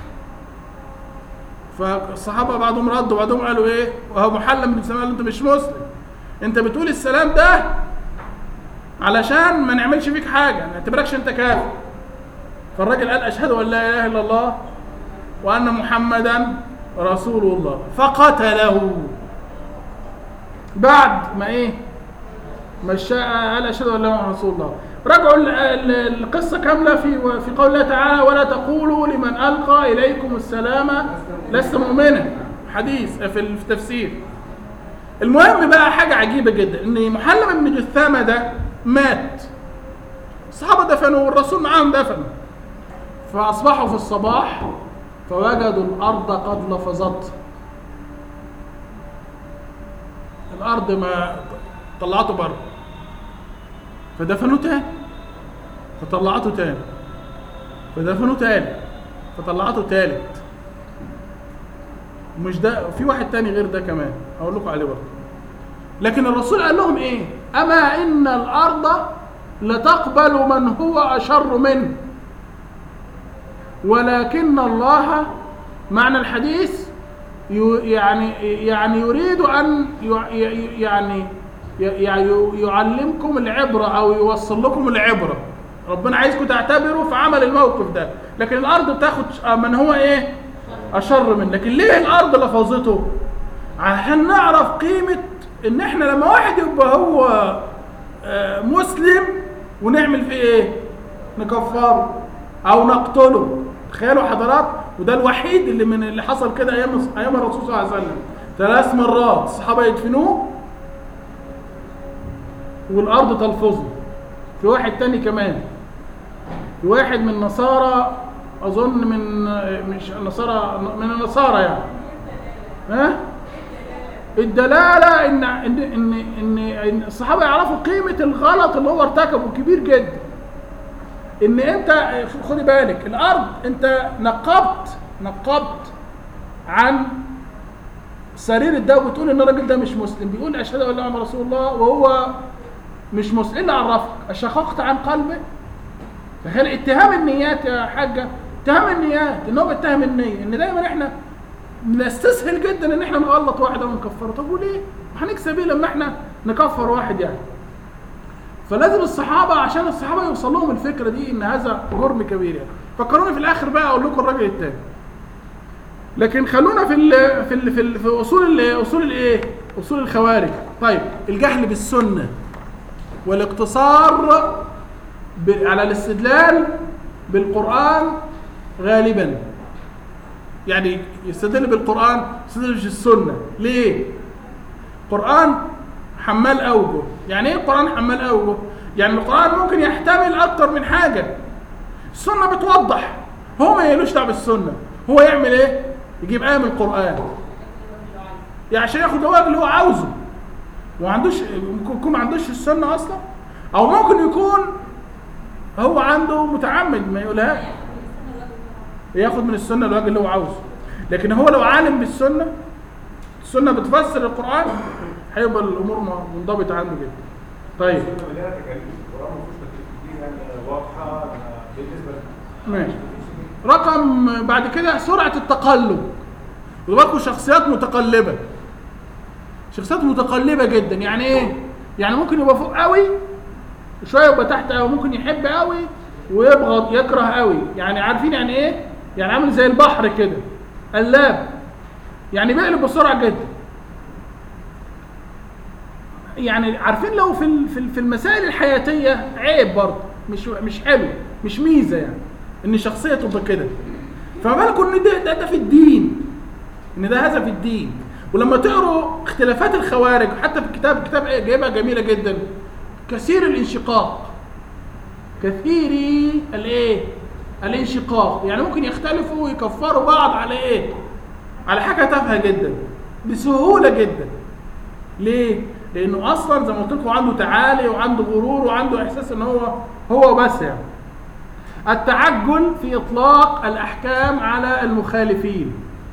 فالصحابه بعضهم ردوا بعضهم قالوا ايه وهو محلم بن جثامه قال له انت مش مسلم انت بتقول السلام ده علشان ما نعملش فيك حاجه ما نعتبركش انت كافر فالراجل قال اشهد ان لا اله الا الله وان محمدا رسول الله فقتله بعد ما ايه ما شاء قال اشهد ان لا اله الا رسول الله راجعوا ال- ال- القصه كامله في في قول الله تعالى ولا تقولوا لمن القى اليكم السلام لست مؤمنا حديث في التفسير المهم بقى حاجه عجيبه جدا ان محلم بن جثامه ده مات الصحابه دفنوا والرسول معاهم دفنوا فاصبحوا في الصباح فوجدوا الارض قد لفظت الارض ما طلعته بره فدفنوه تاني فطلعته تاني فدفنوه تاني فطلعته تالت مش ده في واحد تاني غير ده كمان هقول لكم عليه برضه لكن الرسول قال لهم ايه اما ان الارض لتقبل من هو اشر منه ولكن الله معنى الحديث يو- يعني يعني يريد ان يع- ي- يعني ي- يعني يعلمكم العبره او يوصل لكم العبره ربنا عايزكم تعتبروا في عمل الموقف ده لكن الارض بتاخد من هو ايه اشر منه لكن ليه الارض لفظته عشان نعرف قيمه ان احنا لما واحد يبقى هو آه، مسلم ونعمل فيه ايه نكفره او نقتله تخيلوا حضرات وده الوحيد اللي من اللي حصل كده ايام ايام الرسول صلى الله عليه وسلم ثلاث مرات الصحابه يدفنوه والارض تلفظه في واحد تاني كمان في واحد من نصارى اظن من مش نصارى من النصارى يعني ها الدلاله ان ان ان ان, إن الصحابه يعرفوا قيمه الغلط اللي هو ارتكبه كبير جدا ان انت خدي بالك الارض انت نقبت نقبت عن سرير الدواء بتقول ان الراجل ده مش مسلم بيقول اشهد ان لا اله الا رسول الله وهو مش مسلم إيه اللي عرفك اشققت عن قلبه فهل اتهام النيات يا حاجه اتهام النيات ان هو بيتهم النيه ان دايما احنا نستسهل جدا ان احنا نغلط واحد او نكفره طب وليه؟ هنكسب ايه لما احنا نكفر واحد يعني فلازم الصحابه عشان الصحابه يوصل لهم الفكره دي ان هذا جرم كبير يعني فكروني في الاخر بقى اقول لكم الراجل التاني لكن خلونا في ال في ال في, ال في اصول ال اصول الايه؟ اصول الخوارج طيب الجهل بالسنه والاقتصار ب- على الاستدلال بالقران غالبا يعني يستدل بالقران يستدل بالسنه ليه؟ القرآن حمال أوجه يعني إيه القرآن حمال أوجه؟ يعني القرآن ممكن يحتمل أكتر من حاجة السنة بتوضح هو ما يلوش دعوة بالسنة هو يعمل إيه؟ يجيب آية من القرآن يعني عشان ياخد الوجه اللي هو عاوزه وما عندوش ممكن يكون ما عندوش السنة أصلا أو ممكن يكون هو عنده متعمد ما يقولهاش ياخد من السنة الوجه اللي هو عاوزه لكن هو لو عالم بالسنة السنة بتفسر القرآن هيبقى الأمور م- منضبطة عنده جدا طيب السنة مليانة تكاليف القرآن ما فيهوش تكاليف كتير يعني واضحة آه، بالنسبة ماشي رقم بعد كده سرعة التقلب خدوا بالكم شخصيات متقلبة شخصيات متقلبة جدا يعني ايه؟ يعني ممكن يبقى فوق قوي شوية يبقى تحت قوي ممكن يحب قوي ويبغض يكره قوي يعني عارفين يعني ايه؟ يعني عامل زي البحر كده قلاب يعني بيقلب بسرعة جدا يعني عارفين لو في ال- في ال- في المسائل الحياتيه عيب برضه مش مش حلو مش ميزه يعني ان شخصيه تبقى كده فما بالكم ان ده, ده ده في الدين ان ده هذا في الدين ولما تقروا اختلافات الخوارج حتى في الكتاب كتاب إيه جايبها جميله جدا كثير الانشقاق كثيري الايه الانشقاق يعني ممكن يختلفوا ويكفروا بعض على ايه على حاجه تافهه جدا بسهوله جدا ليه؟ لانه اصلا زي ما قلت لكم عنده تعالي وعنده غرور وعنده احساس ان هو هو بس يعني. التعجل في إطلاق الأحكام على المخالفين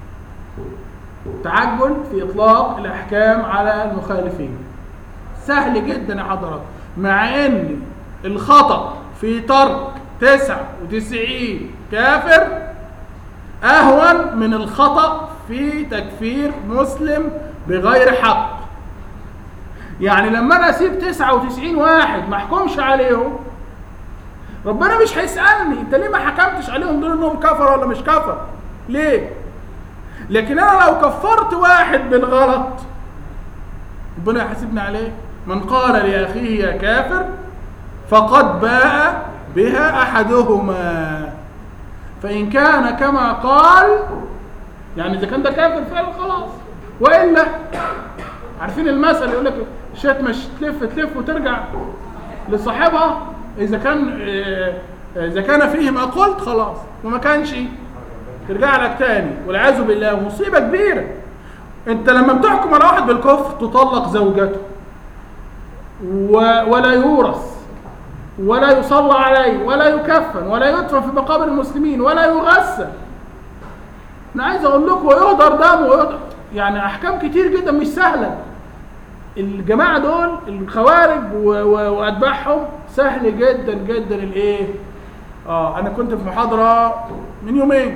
تعجل في إطلاق الأحكام على المخالفين سهل جدا يا حضرات مع ان الخطأ في ترك 99 كافر اهون من الخطأ في تكفير مسلم بغير حق يعني لما انا اسيب 99 واحد ما احكمش عليهم ربنا مش هيسألني انت ليه ما حكمتش عليهم دول انهم كفر ولا مش كفر ليه لكن انا لو كفرت واحد بالغلط ربنا يحاسبني عليه من قال لأخيه يا كافر فقد باء بها أحدهما فإن كان كما قال يعني إذا كان ده كافر فعلا خلاص وإلا عارفين المثل يقول لك الشاة مش تلف تلف وترجع لصاحبها إذا كان آه، إذا كان فيه ما قلت خلاص وما كانش ترجع لك تاني والعياذ بالله مصيبة كبيرة انت لما بتحكم على واحد بالكفر تطلق زوجته و... ولا يورث ولا يصلى عليه ولا يكفن ولا يدفن في مقابر المسلمين ولا يغسل انا عايز اقول لكم ويهدر دمه ويهدر يعني احكام كتير جدا مش سهله الجماعه دول الخوارج و... و... واتباعهم سهل جدا جدا الايه اه انا كنت في محاضره من يومين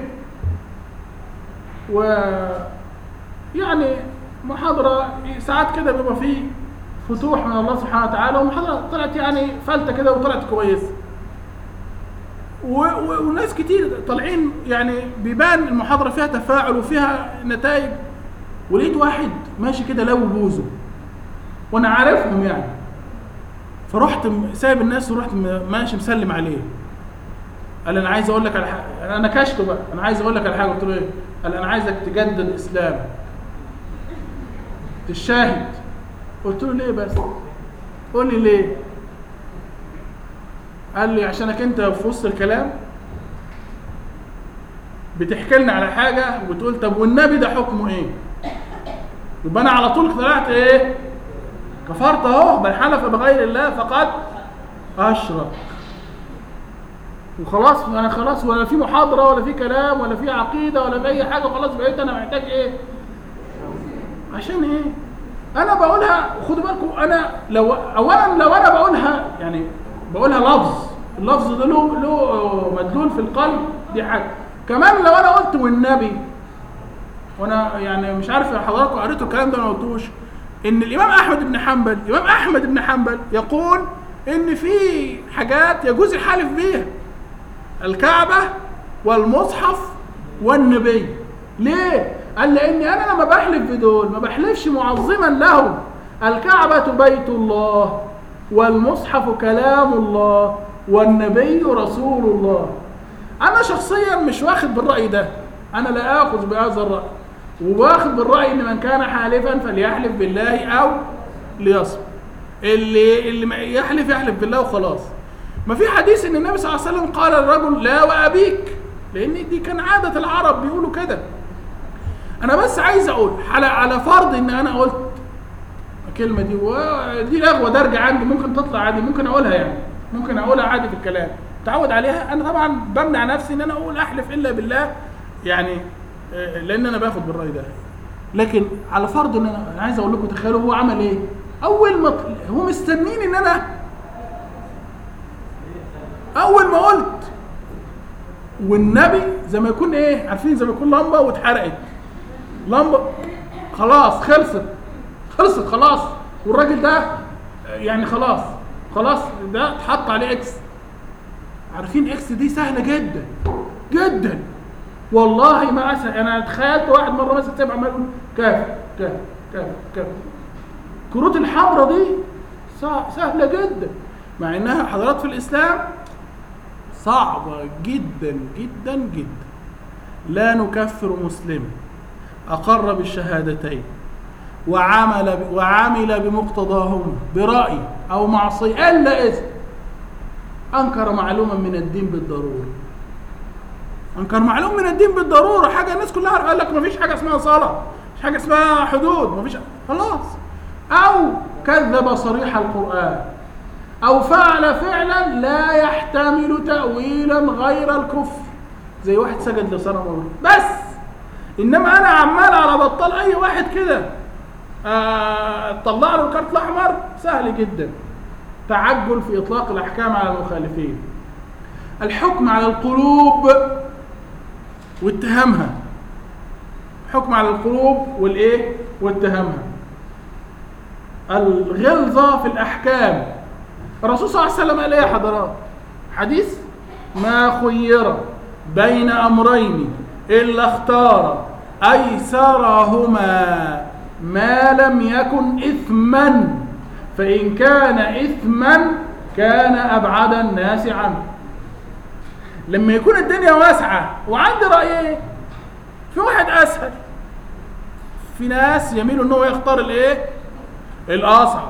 و يعني محاضرة ساعات كده بيبقى فيه فتوح من الله سبحانه وتعالى ومحاضرة طلعت يعني فلتة كده وطلعت كويسة و- و- وناس كتير طالعين يعني بيبان المحاضرة فيها تفاعل وفيها نتائج ولقيت واحد ماشي كده لو بوزه وانا عارفهم يعني فرحت م- سايب الناس ورحت م- ماشي مسلم عليه قال انا عايز اقول لك على حاجه انا كشته بقى انا عايز اقول لك على حاجه قلت له ايه قال انا عايزك تجدد اسلام تشاهد قلت له ليه بس قول لي ليه قال لي عشانك انت في وسط الكلام بتحكي لنا على حاجه وبتقول طب والنبي ده حكمه ايه يبقى انا على طول طلعت ايه كفرت اهو بل حلف بغير الله فقد اشرك وخلاص انا خلاص ولا في محاضره ولا في كلام ولا في عقيده ولا في اي حاجه خلاص بقيت انا محتاج ايه عشان ايه انا بقولها خدوا بالكم انا لو اولا لو انا بقولها يعني بقولها لفظ اللفظ ده له له مدلول في القلب دي حاجه كمان لو انا قلت والنبي وانا يعني مش عارف حضراتكم قريتوا الكلام ده ولا ما قلتوش ان الامام احمد بن حنبل الامام احمد بن حنبل يقول ان في حاجات يجوز الحلف بيها الكعبة والمصحف والنبي ليه؟ قال لأني أنا لما بحلف بدول ما بحلفش معظما لهم الكعبة بيت الله والمصحف كلام الله والنبي رسول الله أنا شخصيا مش واخد بالرأي ده أنا لا آخذ بهذا الرأي وواخد بالرأي إن من كان حالفا فليحلف بالله أو ليصمت اللي اللي ما يحلف يحلف بالله وخلاص ما في حديث ان النبي صلى الله عليه وسلم قال الرجل لا وابيك لان دي كان عاده العرب بيقولوا كده انا بس عايز اقول على على فرض ان انا قلت الكلمه دي ودي لغوه دارجه عندي ممكن تطلع عادي ممكن اقولها يعني ممكن اقولها عادي في الكلام تعود عليها انا طبعا بمنع نفسي ان انا اقول احلف الا بالله يعني آه، لان انا باخد بالراي ده لكن على فرض ان انا أنا عايز اقول لكم تخيلوا هو عمل ايه اول ما ط- هو مستنيني ان انا اول ما قلت والنبي زي ما يكون ايه عارفين زي ما يكون لمبه واتحرقت لمبه خلاص خلصت خلصت خلاص والراجل ده يعني خلاص خلاص ده اتحط عليه اكس عارفين اكس دي سهله جدا جدا والله ما اسهل انا تخيلت واحد مره ماسك سبع عمال يقول كاف كاف كاف كاف الكروت الحمراء دي سه- سهله جدا مع انها حضارات في الاسلام صعبه جدا جدا جدا لا نكفر مسلما اقر بالشهادتين وعمل ب... وعمل بمقتضاهما برأي او معصيه الا اذا انكر معلوما من الدين بالضروره انكر معلوم من الدين بالضروره حاجه الناس كلها قال لك مفيش حاجه اسمها صلاه مفيش حاجه اسمها حدود مفيش خلاص او كذب صريح القران او فعل فعلا لا يحتمل تاويلا غير الكفر زي واحد سجد لصنم الله بس انما انا عمال على بطال اي واحد كده آه، طلع له الكارت الاحمر سهل جدا تعجل في اطلاق الاحكام على المخالفين الحكم على القلوب واتهامها حكم على القلوب والايه واتهامها الغلظه في الاحكام الرسول صلى الله عليه وسلم قال ايه يا حضرات حديث ما خير بين امرين الا اختار ايسرهما ما لم يكن اثما فان كان اثما كان ابعد الناس عنه لما يكون الدنيا واسعه وعندي رايين في واحد اسهل في ناس يميلوا ان هو يختار الايه الاصعب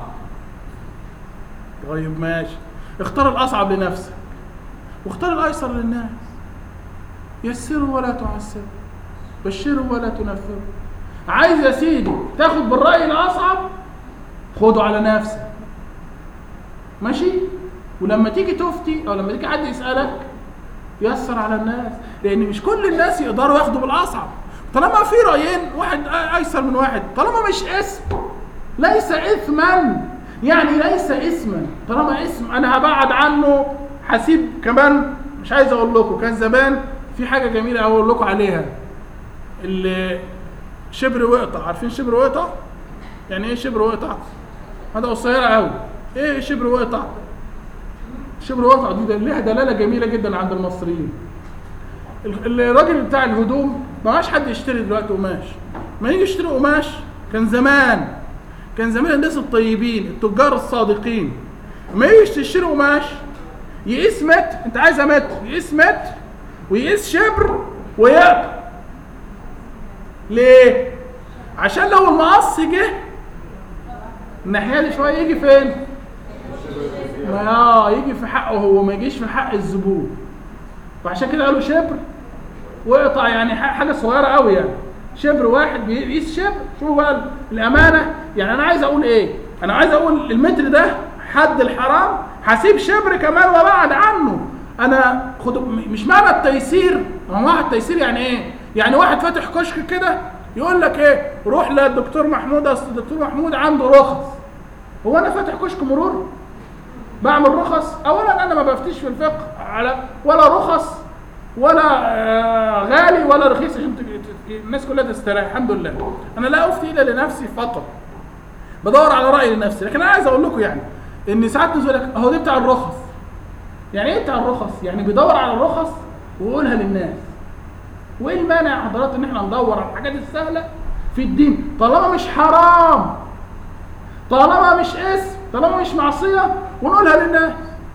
طيب ماشي اختار الاصعب لنفسك واختار الايسر للناس يسروا ولا تعسروا بشروا ولا تنفروا عايز يا سيدي تاخد بالراي الاصعب خده على نفسك ماشي ولما تيجي تفتي او لما تيجي حد يسالك يسر على الناس لان مش كل الناس يقدروا ياخدوا بالاصعب طالما في رايين واحد ايسر من واحد طالما مش اسم ليس اثما يعني ليس اسما طالما اسم انا هبعد عنه هسيب كمان مش عايز اقول لكم كان زمان في حاجه جميله اقول لكم عليها اللي شبر وقطع عارفين شبر وقطع يعني ايه شبر وقطع هذا قصيره قوي ايه شبر وقطع شبر وقطع دي ده ليها دلاله جميله جدا عند المصريين ال- الراجل بتاع الهدوم ما عادش حد يشتري دلوقتي قماش ما يجي يشتري قماش كان زمان كان زمان الناس الطيبين التجار الصادقين ما يجي يشتري قماش يقيس متر انت عايزه متر يقيس متر ويقيس شبر ويقطع ليه؟ عشان لو المقص جه الناحيه دي شويه يجي فين؟ ما اه يجي في حقه هو ما يجيش في حق الزبون فعشان كده قالوا شبر وقطع يعني ح- حاجه صغيره قوي يعني شبر واحد بيقيس شبر شوفوا بقى الامانه يعني انا عايز اقول ايه انا عايز اقول المتر ده حد الحرام هسيب شبر كمان وابعد عنه انا خد م- مش معنى التيسير ما هو واحد تيسير يعني ايه يعني واحد فاتح كشك كده يقول لك ايه روح للدكتور محمود اصل الدكتور محمود عنده رخص هو انا فاتح كشك مرور بعمل رخص اولا انا ما بفتيش في الفقه على ولا رخص ولا آه، غالي ولا رخيص عشان تج- ت- الناس كلها تستريح الحمد لله انا لا افتي الا لنفسي فقط بدور على رايي لنفسي لكن انا عايز اقول لكم يعني ان ساعات نزول لك اهو دي بتاع الرخص يعني ايه بتاع الرخص يعني بيدور على الرخص ويقولها للناس وايه المانع يا حضرات ان احنا ندور على الحاجات السهله في الدين طالما مش حرام طالما مش اسم طالما مش معصيه ونقولها للناس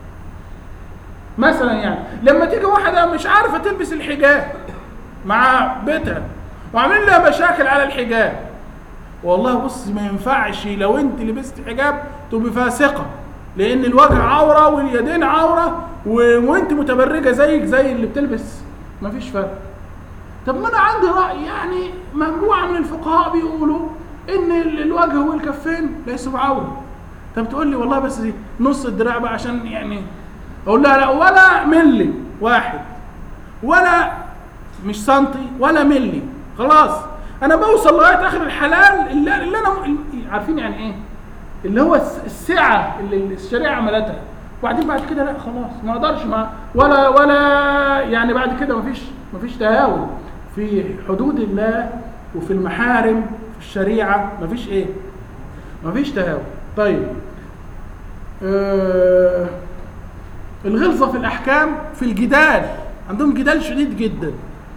مثلا يعني لما تيجي واحده مش عارفه تلبس الحجاب مع بيتها وعاملين لها مشاكل على الحجاب والله بص ما ينفعش لو انت لبست حجاب تبقي فاسقه لان الوجه عوره واليدين عوره و... وانت متبرجه زيك زي اللي بتلبس مفيش فرق طب ما انا عندي راي يعني مجموعه من الفقهاء بيقولوا ان ال- الوجه والكفين ليسوا بعوره طب تقول لي والله بس دي نص الدراع بقى عشان يعني اقول لها لا ولا ملي واحد ولا مش سنتي ولا ملي خلاص انا بوصل لغايه اخر الحلال اللي, اللي انا م- عارفين يعني ايه اللي هو الس- السعه اللي الشريعه عملتها وبعدين بعد كده لا خلاص ما اقدرش ما ولا ولا يعني بعد كده مفيش مفيش تهاون في حدود الله وفي المحارم في الشريعه مفيش ايه مفيش تهاون طيب آه الغلظه في الاحكام في الجدال عندهم جدال شديد جدا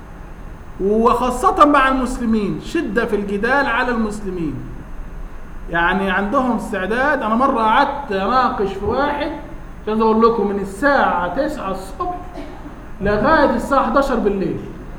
وخاصة مع المسلمين شدة في الجدال على المسلمين يعني عندهم استعداد أنا مرة قعدت أناقش في واحد مش عايز أقول لكم من الساعة 9 الصبح لغاية الساعة 11 بالليل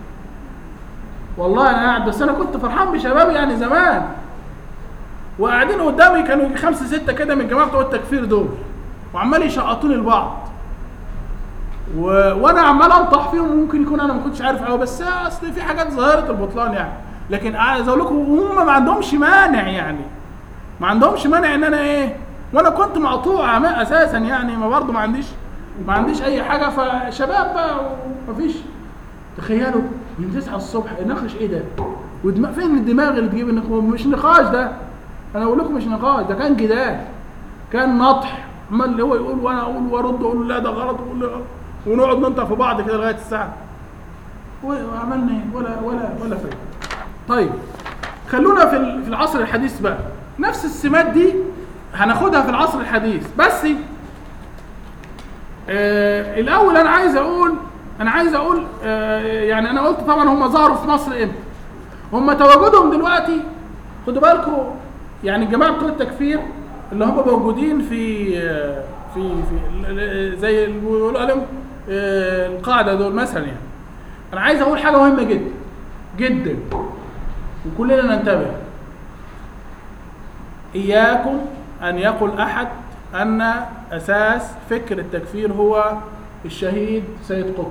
والله أنا قاعد بس أنا كنت فرحان بشبابي يعني زمان وقاعدين قدامي كانوا يجي خمسة ستة كده من الجماعة بتوع التكفير دول وعمال يشقطوني لبعض و... وانا عمال انطح فيهم ممكن يكون انا ما كنتش عارف قوي بس اصل في حاجات ظاهره البطلان يعني لكن عايز اقول لكم هم ما عندهمش مانع يعني ما عندهمش مانع ان انا ايه وانا كنت مقطوع عماء اساسا يعني ما برضه ما عنديش ما عنديش اي حاجه فشباب بقى ومفيش تخيلوا من 9 الصبح ناقش ايه ده ودماغ فين الدماغ اللي تجيب النقاش مش نقاش ده انا اقول لكم مش نقاش ده كان جدال كان نطح اما اللي هو يقول وانا اقول وارد واقول لا ده غلط واقول لا ونقعد ننطق في بعض كده لغايه الساعه وعملنا ايه ولا ولا ولا فايده طيب خلونا في ال- في العصر الحديث بقى نفس السمات دي هناخدها في العصر الحديث بس آه الاول انا عايز اقول انا عايز اقول آه يعني انا قلت طبعا هم ظهروا في مصر امتى هم تواجدهم دلوقتي خدوا بالكم يعني الجماعه بتوع التكفير اللي هم موجودين في آه، في في ال- ال- زي اللي بيقولوا عليهم آه، القاعده دول مثلا يعني انا عايز اقول حاجه مهمه جدا جدا وكلنا ننتبه إياكم أن يقل أحد أن أساس فكر التكفير هو الشهيد سيد قطب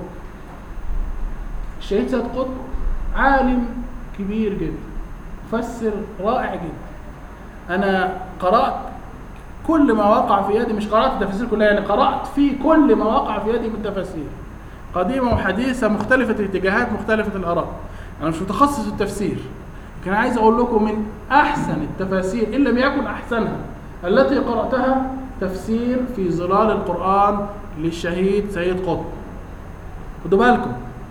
الشهيد سيد قطب عالم كبير جدا مفسر رائع جدا أنا قرأت كل ما وقع في يدي مش قرأت التفاسير كلها يعني قرأت في كل ما وقع في يدي من تفاسير قديمة وحديثة مختلفة الاتجاهات مختلفة الآراء أنا مش متخصص في التفسير لكن عايز أقول لكم من أحسن التفاسير إن لم يكن أحسنها التي قرأتها تفسير في ظلال القرآن للشهيد سيد قطب خدوا بالكم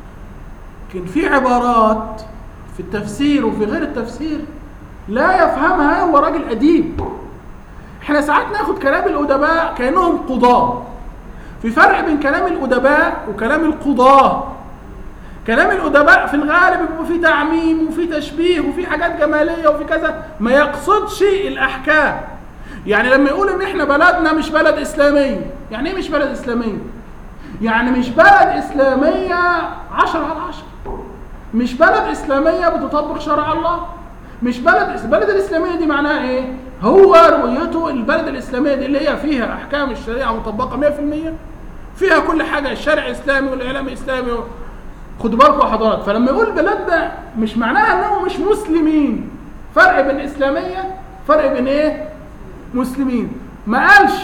كان في عبارات في التفسير وفي غير التفسير لا يفهمها هو راجل أديب احنا ساعات ناخد كلام الأدباء كأنهم قضاة في فرق بين كلام الأدباء وكلام القضاة كلام الأدباء في الغالب بيبقى فيه تعميم وفيه تشبيه وفيه حاجات جمالية وفيه كذا ما يقصدش الأحكام يعني لما يقول إن إحنا بلدنا مش بلد إسلامية يعني إيه مش بلد إسلامية؟ يعني مش بلد إسلامية عشرة على عشرة مش بلد إسلامية بتطبق شرع الله مش بلد البلد الإسلامية دي معناها إيه؟ هو رؤيته البلد الإسلامية دي اللي هي فيها أحكام الشريعة مطبقة 100% فيها كل حاجة الشرع إسلامي والإعلام إسلامي خدوا بالكم يا حضرات فلما يقول بلدنا مش معناها انهم مش مسلمين فرق بين اسلاميه فرق بين ايه مسلمين ما قالش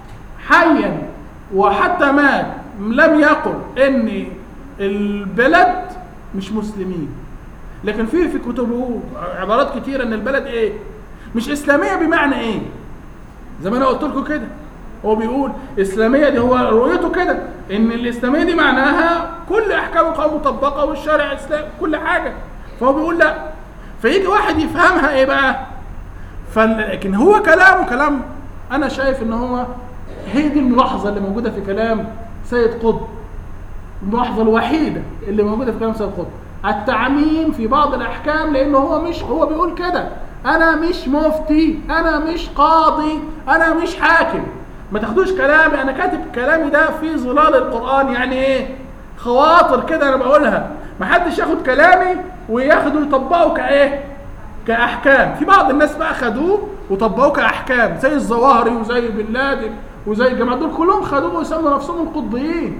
حيا وحتى مات لم يقل ان البلد مش مسلمين لكن في في كتبه عبارات كتيره ان البلد ايه مش اسلاميه بمعنى ايه زي ما انا قلت لكم كده هو بيقول اسلاميه دي هو رؤيته كده ان الاسلاميه دي معناها كل احكام القانون مطبقه والشرع اسلام كل حاجه فهو بيقول لا فيجي واحد يفهمها ايه بقى فل... لكن هو كلامه كلام انا شايف ان هو هي دي الملاحظه اللي موجوده في كلام سيد قطب الملاحظه الوحيده اللي موجوده في كلام سيد قطب التعميم في بعض الاحكام لانه هو مش هو بيقول كده انا مش مفتي انا مش قاضي انا مش حاكم ما تاخدوش كلامي انا كاتب كلامي ده في ظلال القران يعني ايه خواطر كده انا بقولها ما حدش ياخد كلامي وياخده يطبقه كايه كاحكام في بعض الناس بقى خدوه وطبقوه كاحكام زي الظواهري وزي بن لادن وزي الجماعه دول كلهم خدوه ويسموا نفسهم القطبيين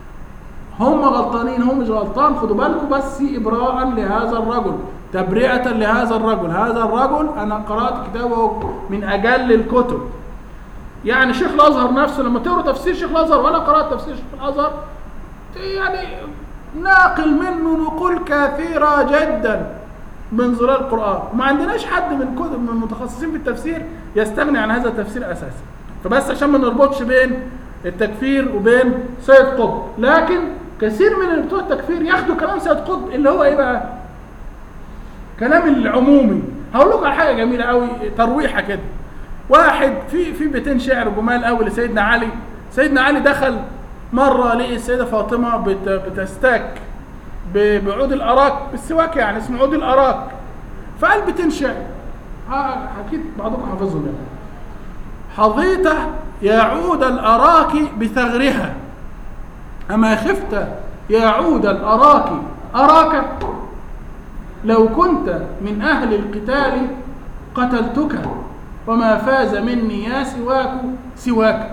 هم غلطانين هو مش غلطان خدوا بالكم بس ابراء لهذا الرجل تبرئه لهذا الرجل هذا الرجل انا قرات كتابه من اجل الكتب يعني شيخ الازهر نفسه لما تقروا تفسير شيخ الازهر وانا قرات تفسير شيخ الازهر يعني ناقل منه نقول كثيره جدا من ظلال القران وما عندناش حد من كتب من المتخصصين في التفسير يستغني عن هذا التفسير اساسا فبس عشان ما نربطش بين التكفير وبين سيد قطب لكن كثير من اللي بتوع التكفير ياخدوا كلام سيد قطب اللي هو ايه بقى كلام العمومي هقول لكم على حاجه جميله قوي ترويحه كده واحد في في بيتين شعر جمال قوي لسيدنا علي سيدنا علي دخل مره لقي السيده فاطمه بت بتستاك ب- بعود الاراك بالسواك يعني اسمه عود الاراك فقال بيتين شعر ها- اكيد بعضكم حافظهم يعني حظيت يا عود الأراك بثغرها أما خفت يا عود الأراك أراك لو كنت من أهل القتال قتلتك وما فاز مني يا سواك سواك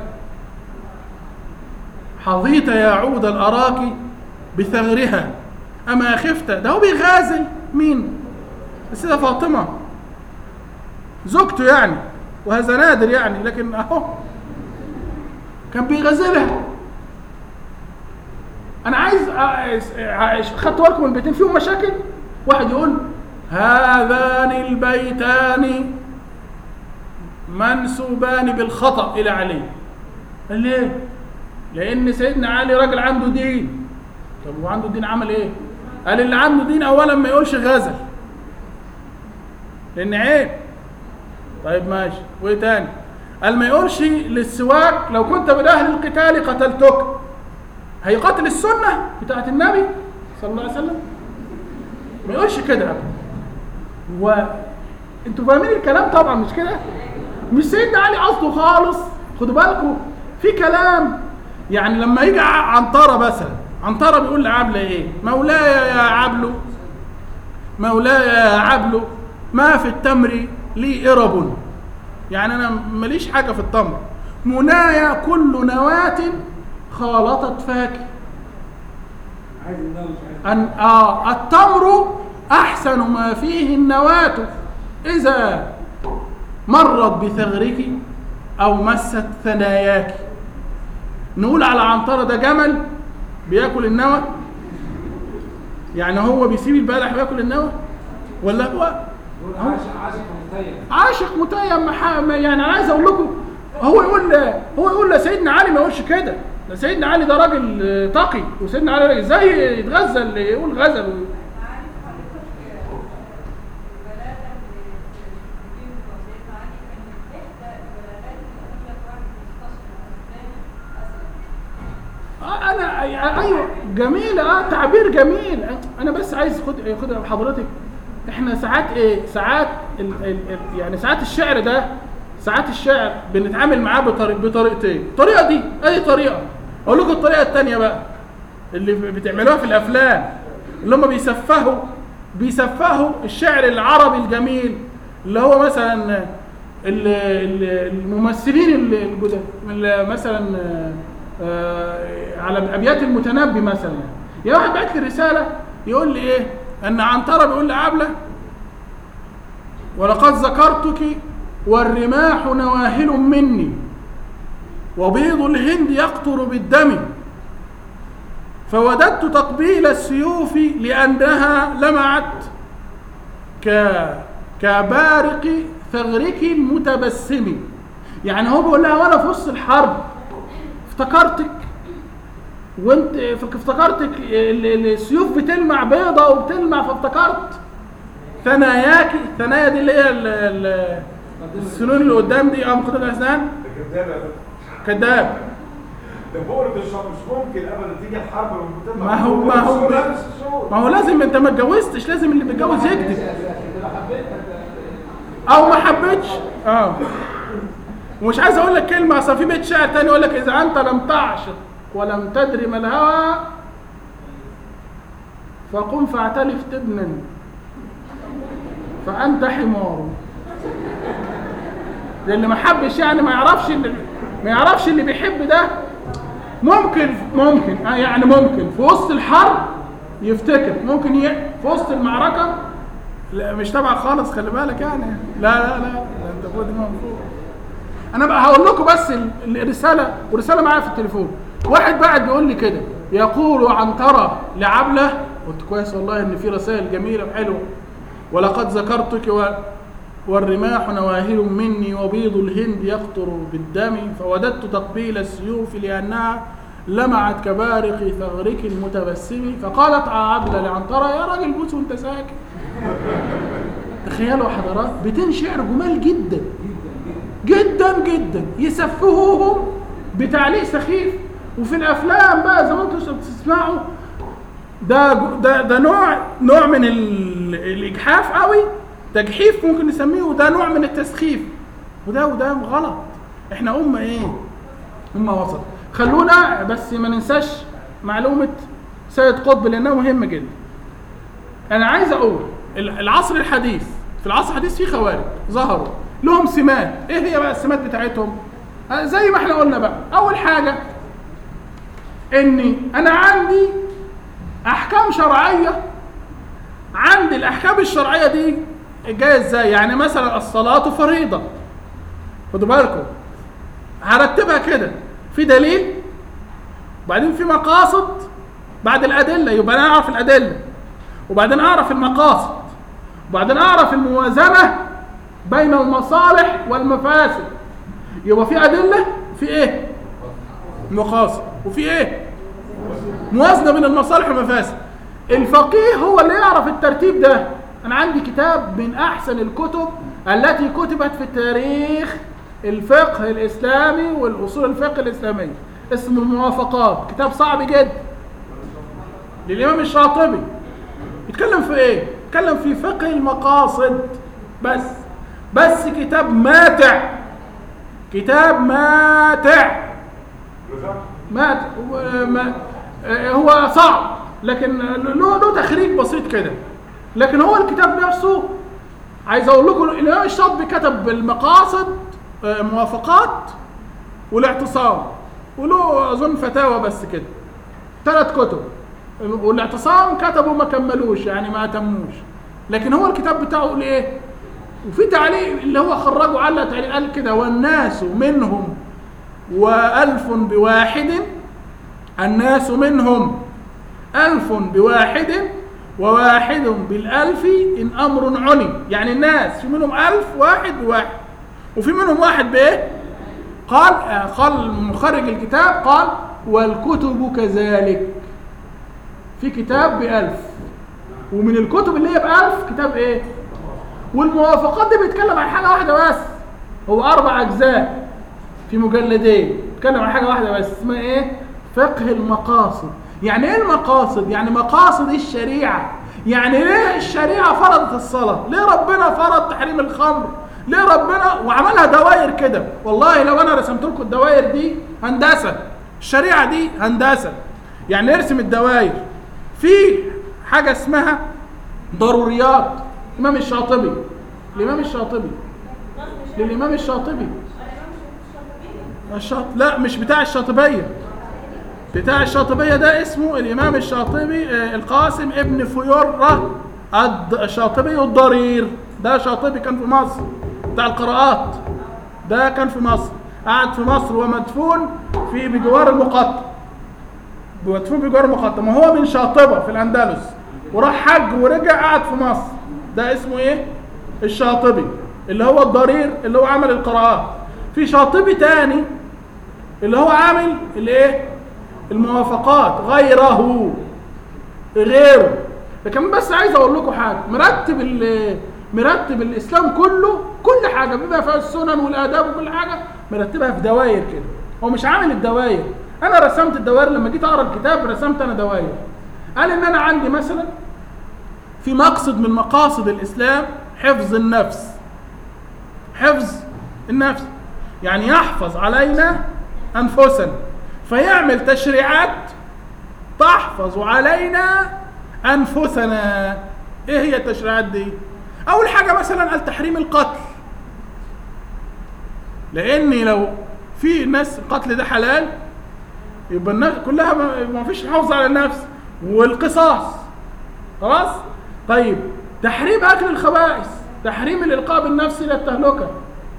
حظيت يا عود الأراك بثغرها أما خفت ده هو بيغازل مين السيدة فاطمة زوجته يعني وهذا نادر يعني لكن اهو كان بيغزلها انا عايز أ- عايز- خدتوا بالكم من البيتين فيهم مشاكل واحد يقول هذان البيتان منسوبان بالخطا الى علي قال ليه لان سيدنا علي راجل عنده دين طب وعنده دين عمل ايه قال اللي عنده دين اولا ما يقولش غزل لان عيب طيب ماشي وايه تاني قال ما يقولش للسواك لو كنت من اهل القتال قتلتك هيقاتل السنه بتاعت النبي صلى الله عليه وسلم ما يقولش كده ابدا وانتوا فاهمين الكلام طبعا مش كده مش سيدنا علي قصده خالص خدوا بالكم في كلام يعني لما يجي ع- عنترة مثلا عنترة بيقول لعبلة ايه مولاي يا عبلو مولاي يا عبلو ما في التمر لي إرب يعني أنا ماليش حاجة في التمر منايا كل نواة خالطت فاكي عايز النار مش عايز أن آه التمر أحسن ما فيه النواة إذا مرت بثغرك أو مست ثناياك نقول على عنترة ده جمل بياكل النوى يعني هو بيسيب البلح وياكل النوى ولا هو عاشق عاشق متيم عاشق متيم مح- ما- يعني انا عايز اقول لكم هو يقول هو يقول لسيدنا علي ما يقولش كده ده سيدنا علي ده راجل آه، تقي وسيدنا علي راجل ازاي يتغزل يقول غزل و- عارف حضرتك البلاغة اللي في الدين وسيدنا علي كانت إحدى البلاغات اللي أقول لك واحد مستشفى أسلم آه، انا ايوه جميل اه تعبير جميل انا بس عايز خد خد حضرتك احنا ساعات ايه ساعات ال ال ال يعني ساعات الشعر ده ساعات الشعر بنتعامل معاه بطريق بطريقتين الطريقه دي اي طريقه اقول لكم الطريقه الثانيه بقى اللي بتعملوها في الافلام اللي هم بيسفهوا بيسفهوا الشعر العربي الجميل اللي هو مثلا ال- ال- الممثلين ال- الجدد ال- مثلا آه، على ابيات المتنبي مثلا يا واحد بعت لي رساله يقول لي ايه ان عنتره بيقول لعبله ولقد ذكرتك والرماح نواهل مني وبيض الهند يقطر بالدم فوددت تقبيل السيوف لأنها لمعت ك كبارق ثغرك المتبسم يعني هو بيقول لها وانا في وسط الحرب افتكرتك وانت افتكرتك ال- ال- السيوف بتلمع بيضة وبتلمع فافتكرت ثناياكي الثنايا دي اللي هي ال- ال- السنون اللي قدام دي اه مقدار الاسنان ده كذاب يا دكتور. كذاب ده بؤرة الشر مش ممكن ابدا تيجي الحرب لما بتطلع ما هو- ما هو- الشر لابس الشور. ما هو لازم انت ما اتجوزتش لازم اللي بيتجوز يكذب او ما حبيتش اه ومش عايز اقول لك كلمه اصل في بيت شعر تاني يقول لك اذا انت لم تعشق ولم تدري ما الهوى فقم فاعتلف تبنا فانت حمار للي ما حبش يعني ما يعرفش اللي ما يعرفش اللي بيحب ده ممكن ممكن آه يعني ممكن في وسط الحرب يفتكر ممكن ي... في وسط المعركه لا مش تبع خالص خلي بالك يعني لا لا لا ده انت فوق دماغ فوق انا بقى هقول لكم بس ال- الرساله ورساله معايا في التليفون واحد بعد بيقول لي كده يقول عنترة لعبله قلت كويس والله ان في رسائل جميله وحلوه ولقد ذكرتك و... والرماح نواهل مني وبيض الهند يقطر بالدم فوددت تقبيل السيوف لانها لمعت كبارق ثغرك المتبسم فقالت عبله لعنترة يا راجل بوس وانت ساكت تخيلوا حضرات بيتين شعر جمال جدا جدا جدا يسفهوهم بتعليق سخيف وفي الافلام بقى زي ما انتم بتسمعوا ده ده ده نوع نوع من ال- الاجحاف قوي تجحيف ممكن نسميه وده نوع من التسخيف وده وده غلط احنا امه ايه امه وسط خلونا بس ما ننساش معلومه سيد قطب لانها مهمه جدا انا عايز اقول ال- العصر الحديث في العصر الحديث في خوارج ظهروا لهم سمات ايه هي بقى السمات بتاعتهم آه، زي ما احنا قلنا بقى اول حاجه اني انا عندي احكام شرعيه عندي الاحكام الشرعيه دي جايه ازاي يعني مثلا الصلاه فريضه خدوا بالكم هرتبها كده في دليل وبعدين في مقاصد بعد الادله يبقى انا اعرف الادله وبعدين اعرف المقاصد وبعدين اعرف الموازنه بين المصالح والمفاسد يبقى في ادله في ايه مقاصد وفي ايه موازنه بين المصالح والمفاسد الفقيه هو اللي يعرف الترتيب ده انا عندي كتاب من احسن الكتب التي كتبت في تاريخ الفقه الاسلامي والاصول الفقه الاسلاميه اسمه الموافقات كتاب صعب جدا للامام الشاطبي يتكلم في ايه يتكلم في فقه المقاصد بس بس كتاب ماتع كتاب ماتع مات ما هو صعب لكن له له تخريج بسيط كده لكن هو الكتاب نفسه عايز اقول لكم الامام الشاطبي كتب المقاصد آه، موافقات والاعتصام وله اظن فتاوى بس كده ثلاث كتب والاعتصام كتبوا ما كملوش يعني ما اتموش لكن هو الكتاب بتاعه ايه وفي تعليق اللي هو خرجه علق تعليق قال كده والناس منهم وألف بواحد الناس منهم ألف بواحد وواحد بالألف إن أمر عني يعني الناس في منهم ألف واحد بواحد وفي منهم واحد بإيه قال آه، قال مخرج الكتاب قال والكتب كذلك في كتاب بألف ومن الكتب اللي هي بألف كتاب إيه والموافقات دي بيتكلم عن حاجة واحدة بس هو أربع أجزاء في مجلدين بيتكلم عن حاجة واحدة بس اسمها إيه فقه المقاصد يعني إيه المقاصد يعني مقاصد الشريعة يعني ليه الشريعة فرضت الصلاة ليه ربنا فرض تحريم الخمر ليه ربنا وعملها دوائر كده والله لو انا رسمت لكم الدوائر دي هندسه الشريعه دي هندسه يعني نرسم الدوائر في حاجه اسمها ضروريات الامام الشاطبي الامام الشاطبي للامام الشاطبي الشاط... لا مش بتاع الشاطبيه بتاع الشاطبيه ده اسمه الامام الشاطبي آه، القاسم ابن فيره الد- الشاطبي الضرير ده شاطبي كان في مصر بتاع القراءات ده كان في مصر قعد في مصر ومدفون في بجوار المقطم مدفون بجوار المقطم وهو من شاطبة في الأندلس وراح حج ورجع قعد في مصر ده اسمه ايه الشاطبي اللي هو الضرير اللي هو عمل القراءات في شاطبي تاني اللي هو عامل الايه الموافقات غيره غيره لكن بس عايز اقول لكم حاجه مرتب ال- مرتب الاسلام كله كل حاجه بما فيها السنن والاداب وكل حاجه مرتبها في دوائر كده هو مش عامل الدوائر انا رسمت الدوائر لما جيت اقرا الكتاب رسمت انا دوائر قال ان انا عندي مثلا في مقصد من مقاصد الاسلام حفظ النفس حفظ النفس يعني يحفظ علينا انفسنا فيعمل تشريعات تحفظ علينا انفسنا ايه هي التشريعات دي اول حاجه مثلا قال تحريم القتل لان لو في ناس القتل ده حلال يبقى الناس كلها ما- ما فيش حفظ على النفس والقصاص خلاص طيب تحريم اكل الخبائث تحريم الالقاء بالنفس الى التهلكه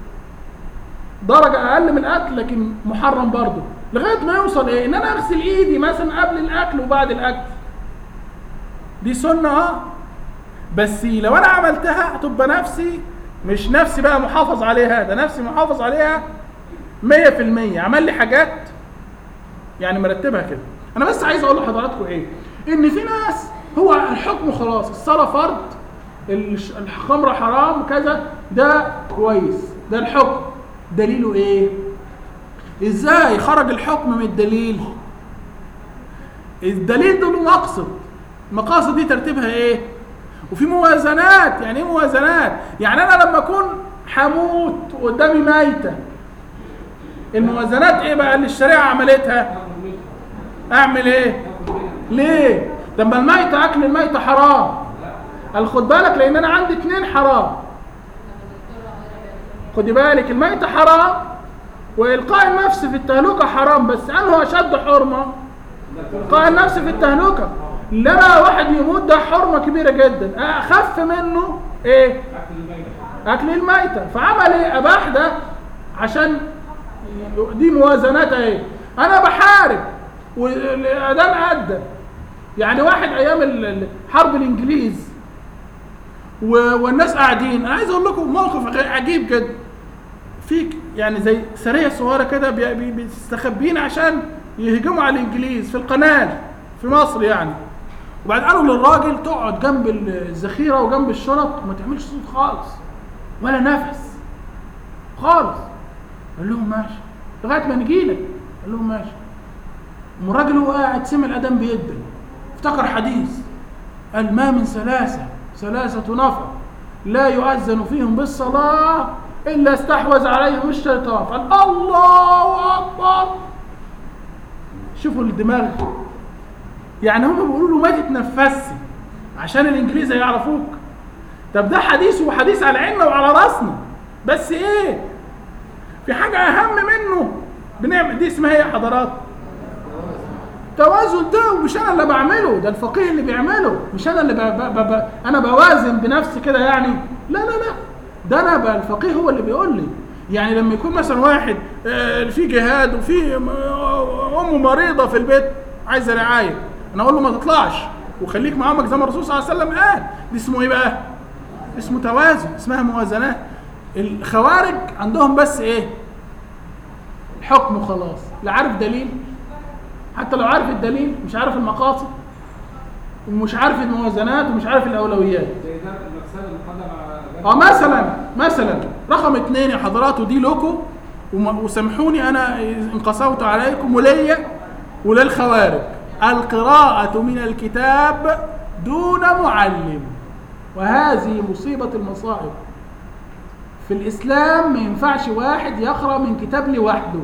درجة أقل من الأكل لكن محرم برضه لغاية ما يوصل إيه؟ إن أنا أغسل إيدي مثلا قبل الأكل وبعد الأكل دي سنة أه بس لو أنا عملتها هتبقى نفسي مش نفسي بقى محافظ عليها ده نفسي محافظ عليها مية في المية عمل لي حاجات يعني مرتبها كده أنا بس عايز أقول لحضراتكم إيه إن في ناس هو الحكم خلاص الصلاة فرض الش- الخمر حرام كذا ده كويس ده الحكم دليله ايه ازاي خرج الحكم من الدليل الدليل ده له مقصد المقاصد دي ترتيبها ايه وفي موازنات يعني ايه موازنات يعني انا لما اكون هموت قدامي ميته الموازنات ايه بقى اللي الشريعه عملتها اعمل ايه ليه لما الميته اكل الميته حرام قال خد بالك لان انا عندي اتنين حرام خدي بالك الميتة حرام وإلقاء النفس في التهلكة حرام بس أنه أشد حرمة إلقاء النفس في التهلكة لما واحد يموت ده حرمة كبيرة جدا أخف منه إيه أكل الميتة فعمل إيه أباح ده عشان دي موازنات اهي انا بحارب والاذان ادى يعني واحد ايام ال- ال- حرب الانجليز و- والناس قاعدين انا عايز اقول لكم موقف غ- عجيب جدا في يعني زي سريه صغيره كده بي- بي- بيستخبين عشان يهجموا على الانجليز في القناه في مصر يعني وبعد قالوا للراجل تقعد جنب الذخيره وجنب الشنط وما تعملش صوت خالص ولا نفس خالص قال لهم ماشي لغايه ما نجي لك قال لهم ماشي أم الراجل وهو قاعد سمع الاذان بيدن افتكر حديث قال ما من ثلاثه ثلاثه نفر لا يؤذن فيهم بالصلاه الا استحوذ عليهم الشيطان قال الله اكبر شوفوا الدماغ يعني هم بيقولوا له ما تتنفسي عشان الانجليز هيعرفوك طب ده حديث وحديث على عيننا وعلى راسنا بس ايه في حاجه اهم منه بنعمل دي اسمها ايه يا حضرات توازن ده ومش انا اللي بعمله ده الفقيه اللي بيعمله مش انا اللي ب... ب... ب... ب... انا بوازن بنفسي كده يعني لا لا لا ده انا بقى الفقيه هو اللي بيقول لي يعني لما يكون مثلا واحد آه، في جهاد وفي آه، امه مريضه في البيت عايزه رعايه انا اقول له ما تطلعش وخليك مع امك زي ما الرسول صلى الله عليه وسلم قال دي اسمه ايه بقى؟ اسمه توازن اسمها موازنات الخوارج عندهم بس ايه؟ حكم وخلاص لا عارف دليل حتى لو عارف الدليل مش عارف المقاصد ومش عارف الموازنات ومش عارف الاولويات زي ده المغسله اللي قدم على اه مثلا مثلا رقم اثنين يا حضرات ودي لكم وم- وسامحوني انا ان قسوت عليكم وليا وللخوارج القراءة من الكتاب دون معلم وهذه مصيبة المصائب في الإسلام ما ينفعش واحد يقرأ من كتاب لوحده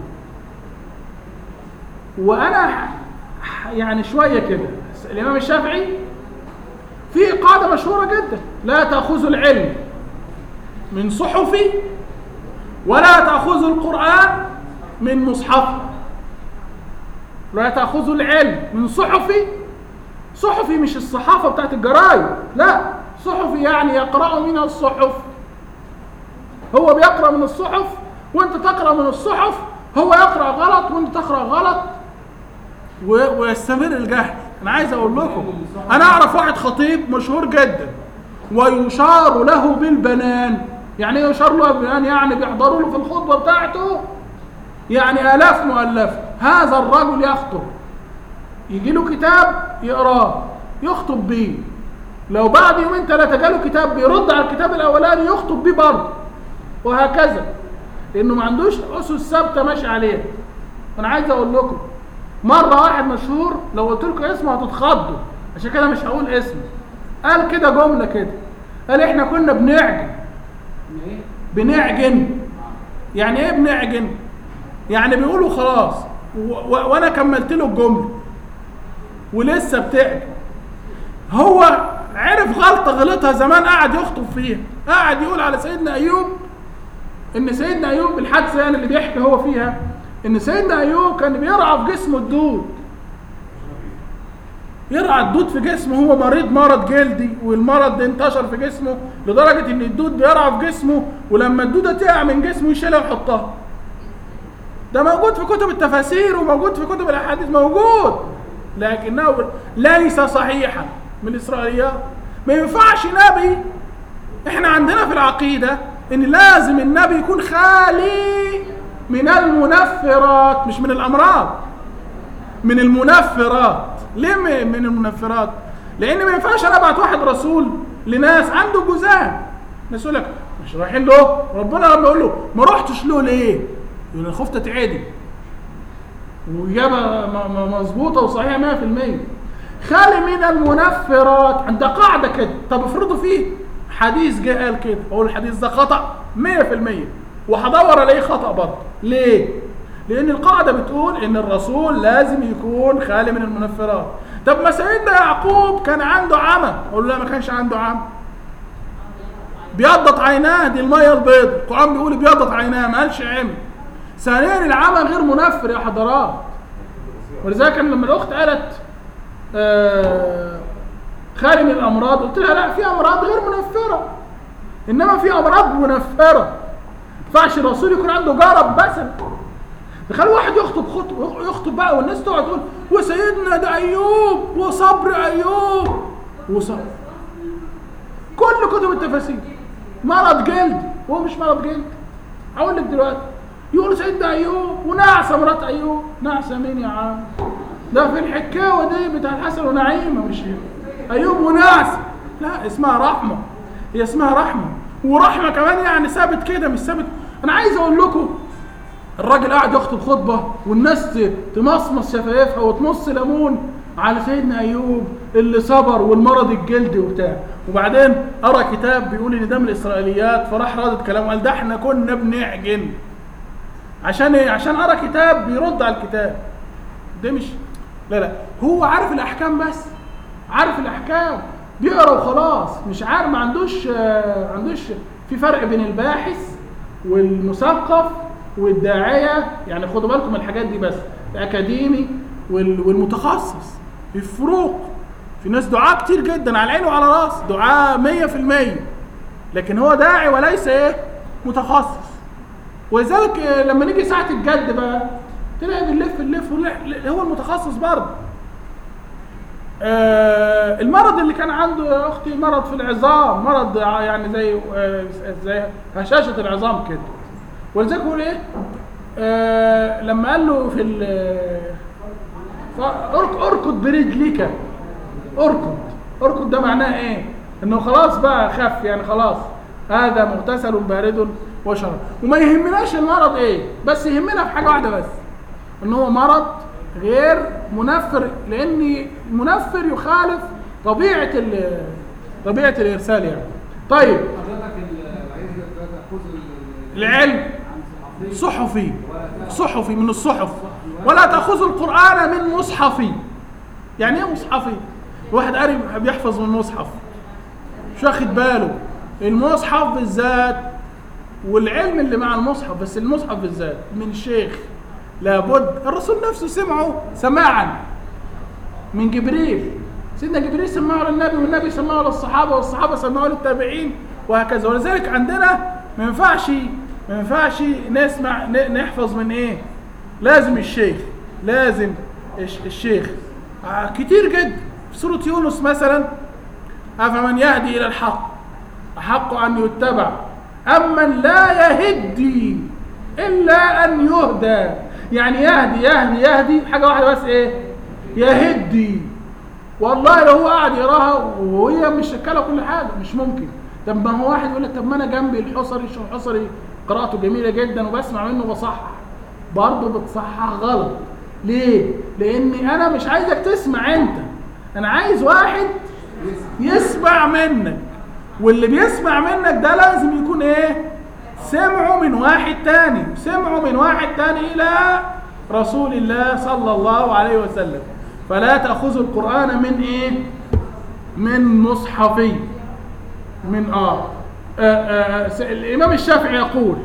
وأنا ح- ح- يعني شوية كده الإمام الشافعي في قاعدة مشهورة جدا لا تأخذوا العلم من صحفي ولا تأخذوا القرآن من مصحف لا تأخذوا العلم من صحفي صحفي مش الصحافة بتاعت الجرايد لا صحفي يعني يقرأ من الصحف هو بيقرأ من الصحف وانت تقرأ من الصحف هو يقرأ غلط وانت تقرأ غلط و- ويستمر الجهل انا عايز اقول لكم انا اعرف واحد خطيب مشهور جدا ويشار له بالبنان يعني ايه يشار له بالبنان يعني بيحضروا له في الخطبه بتاعته يعني الاف مؤلفه هذا الرجل يخطب يجي له كتاب يقراه يخطب بيه لو بعد يومين ثلاثه جاله كتاب بيرد على الكتاب الاولاني يخطب بيه برضه وهكذا لانه ما عندوش اسس ثابته ماشي عليها انا عايز اقول لكم مره واحد مشهور لو قلت لكم اسمه هتتخضوا عشان كده مش هقول اسمه قال كده جمله كده قال احنا كنا بنعجن ايه؟ بنعجن يعني ايه بنعجن يعني بيقولوا خلاص و- و- وانا كملت له الجمله ولسه بتعجن هو عرف غلطه غلطها زمان قعد يخطب فيها قعد يقول على سيدنا ايوب ان سيدنا ايوب الحادثه يعني اللي بيحكي هو فيها ان سيدنا ايوب كان بيرعى في جسمه الدود يرعى الدود في جسمه هو مريض مرض جلدي والمرض ده انتشر في جسمه لدرجه ان الدود بيرعى في جسمه ولما الدوده تقع من جسمه يشيلها ويحطها ده موجود في كتب التفاسير وموجود في كتب الاحاديث موجود لكنه ليس صحيحا من الاسرائيليات ما ينفعش نبي احنا عندنا في العقيده ان لازم النبي يكون خالي من المنفرات مش من الامراض من المنفرات ليه م- من المنفرات لان ما ينفعش انا ابعت واحد رسول لناس عنده جزام ناس يقول لك مش رايحين له ربنا لما يقول له ما رحتش له ليه يقول انا خفت اتعدي واجابه م- م- مظبوطه وصحيحه 100% خالي من المنفرات عند قاعده كده طب افرضوا فيه حديث جه قال كده اقول الحديث ده خطا 100% وهدور الاقيه خطا برضه ليه لان القاعده بتقول ان الرسول لازم يكون خالي من المنفرات طب ما سيدنا يعقوب كان عنده عمى اقول له لا ما كانش عنده عمى بيضت عيناه دي الميه البيض القران بيقول بيضت عيناه ما قالش عمي ثانيا العمى غير منفر يا حضرات ولذلك لما الاخت قالت آه خالي من الامراض قلت لها لا في امراض غير منفره انما في امراض منفره ينفعش الرسول يكون عنده جارب مثلا تخيل واحد يخطب خطب يخطب بقى والناس تقعد تقول وسيدنا ده ايوب وصبر ايوب وصبر كل كتب التفاسير مرض جلد هو مش مرض جلد هقول لك دلوقتي يقول سيدنا ايوب ونعسه مرات ايوب نعسه مين يا عم ده في الحكاوه دي بتاع الحسن ونعيمه مش ايوب ونعسه لا اسمها رحمه هي اسمها رحمه ورحمه كمان يعني ثابت كده مش ثابت انا عايز اقول لكم الراجل قاعد يخطب خطبه والناس ت- تمصمص شفايفها وتمص ليمون على سيدنا ايوب اللي صبر والمرض الجلدي وبتاع وبعدين قرا كتاب بيقول ان ده من الاسرائيليات فراح رادد كلامه قال ده احنا كنا بنعجن عشان ايه عشان قرا كتاب بيرد على الكتاب ده مش لا لا هو عارف الاحكام بس عارف الاحكام بيقرا وخلاص مش عارف ما عندوش آه، عندوش في فرق بين الباحث والمثقف والداعيه يعني خدوا بالكم من الحاجات دي بس الاكاديمي وال- والمتخصص في فروق في ناس دعاة كتير جدا على العين وعلى راس دعاة 100% لكن هو داعي وليس ايه متخصص ولذلك آه، لما نيجي ساعة الجد بقى تلاقي بنلف نلف ونلف- هو المتخصص برضه آه، المرض اللي كان عنده يا اختي مرض في العظام مرض ع- يعني زي آه، زي هشاشه العظام كده ولذلك بيقول ايه آه، لما قال له في ال- ف- أرك- اركض برجلك اركض اركض ده معناه ايه انه خلاص بقى خف يعني خلاص هذا مغتسل بارد وشراب وما يهمناش المرض ايه بس يهمنا في حاجه واحده بس ان هو مرض غير منفر لان المنفر يخالف طبيعه ال- طبيعه الارسال يعني طيب حضرتك ال- عايز تاخذ ال- العلم عن صحفي صحفي من الصحف ولا تأخذوا القرآن من مصحفي يعني ايه مصحفي واحد قاري بيحفظ من مصحف مش واخد باله المصحف بالذات والعلم اللي مع المصحف بس المصحف بالذات من شيخ لابد الرسول نفسه سمعه سماعا من جبريل سيدنا جبريل سمعه للنبي والنبي سمعه للصحابه والصحابه سمعه للتابعين وهكذا ولذلك عندنا ما ينفعش ما ينفعش نسمع ن- نحفظ من ايه لازم الشيخ لازم الش- الشيخ آه، كتير جدا في سوره يونس مثلا افمن يهدي الى الحق احق ان يتبع امن لا يهدي الا ان يهدى يعني يهدي يهدي يهدي حاجه واحده بس ايه يهدي والله لو هو قاعد يراها وهي مش شكاله كل حاجه مش ممكن طب ما هو واحد يقول لك طب ما انا جنبي الحصري شو الحصري قراءته جميله جدا وبسمع منه وبصحح برضه بتصحح غلط ليه؟ لاني انا مش عايزك تسمع انت انا عايز واحد يسمع منك واللي بيسمع منك ده لازم يكون ايه سمعه من واحد تاني سمعه من واحد تاني الى رسول الله صلى الله عليه وسلم فلا تأخذوا القرآن من ايه من مصحفي من اه, آه, آه س- الامام الشافعي يقول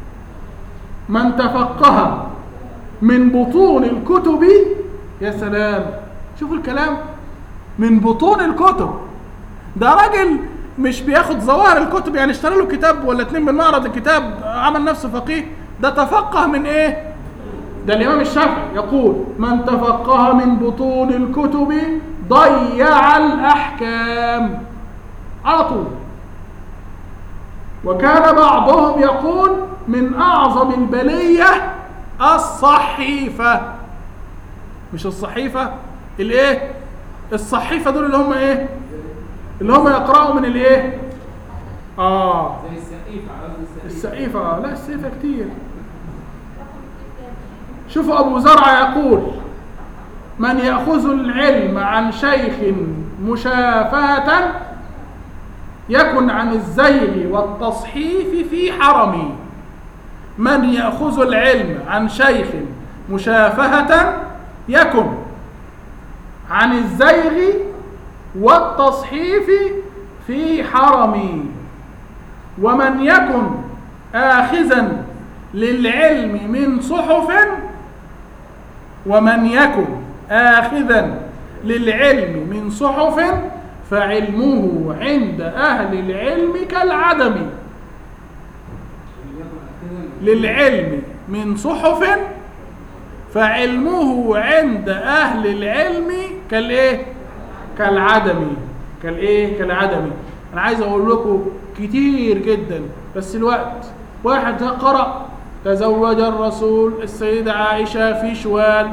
من تفقه من بطون الكتب يا سلام شوفوا الكلام من بطون الكتب ده راجل مش بياخد ظواهر الكتب يعني اشترى له كتاب ولا اتنين من معرض الكتاب عمل نفسه فقيه ده تفقه من ايه ده الامام الشافعي يقول من تفقه من بطون الكتب ضيع الاحكام على طول وكان بعضهم يقول من اعظم البليه الصحيفه مش الصحيفه الايه الصحيفه دول اللي هم ايه اللي هم يقرأوا من الايه اه زي السقيفه عاوز السقيفه السقيفة آه، لا السقيفة كتير شوفوا أبو زرع يقول من يأخذ العلم عن شيخ مشافهة يكن عن الزيغ والتصحيف في حرمي من يأخذ العلم عن شيخ مشافهة يكن عن الزيغ والتصحيف في حرمي ومن يكن آخذا للعلم من صحف ومن يكن آخذا للعلم من صحف فعلمه عند أهل العلم كالعدم يكن كده للعلم من صحف فعلمه عند أهل العلم كالإيه؟ كالعدم كالإيه؟ كالعدم أنا عايز أقول لكم كتير جدا بس الوقت واحد قرأ تزوج الرسول السيدة عائشة في شوال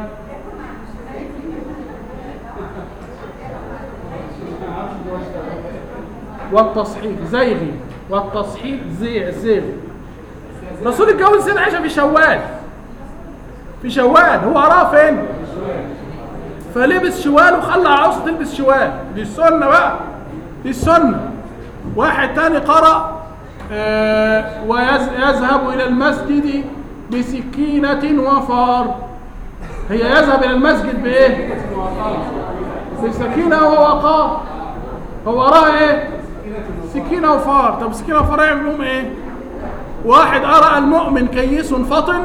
والتصحيح زيغي والتصحيح زي زيغ الرسول اتجوز السيدة عائشة في شوال في شوال هو قراها فين؟ فلبس شوال وخلى عروسه تلبس شوال دي السنه بقى دي السنه واحد تاني قرأ آه ويذهب إلى المسجد بسكينة وفار هي يذهب إلى المسجد بإيه؟ بسكينة ووقار هو وراها إيه؟ سكينة وفار طب سكينة وفار يعمل لهم إيه؟ واحد قرأ المؤمن كيس فطن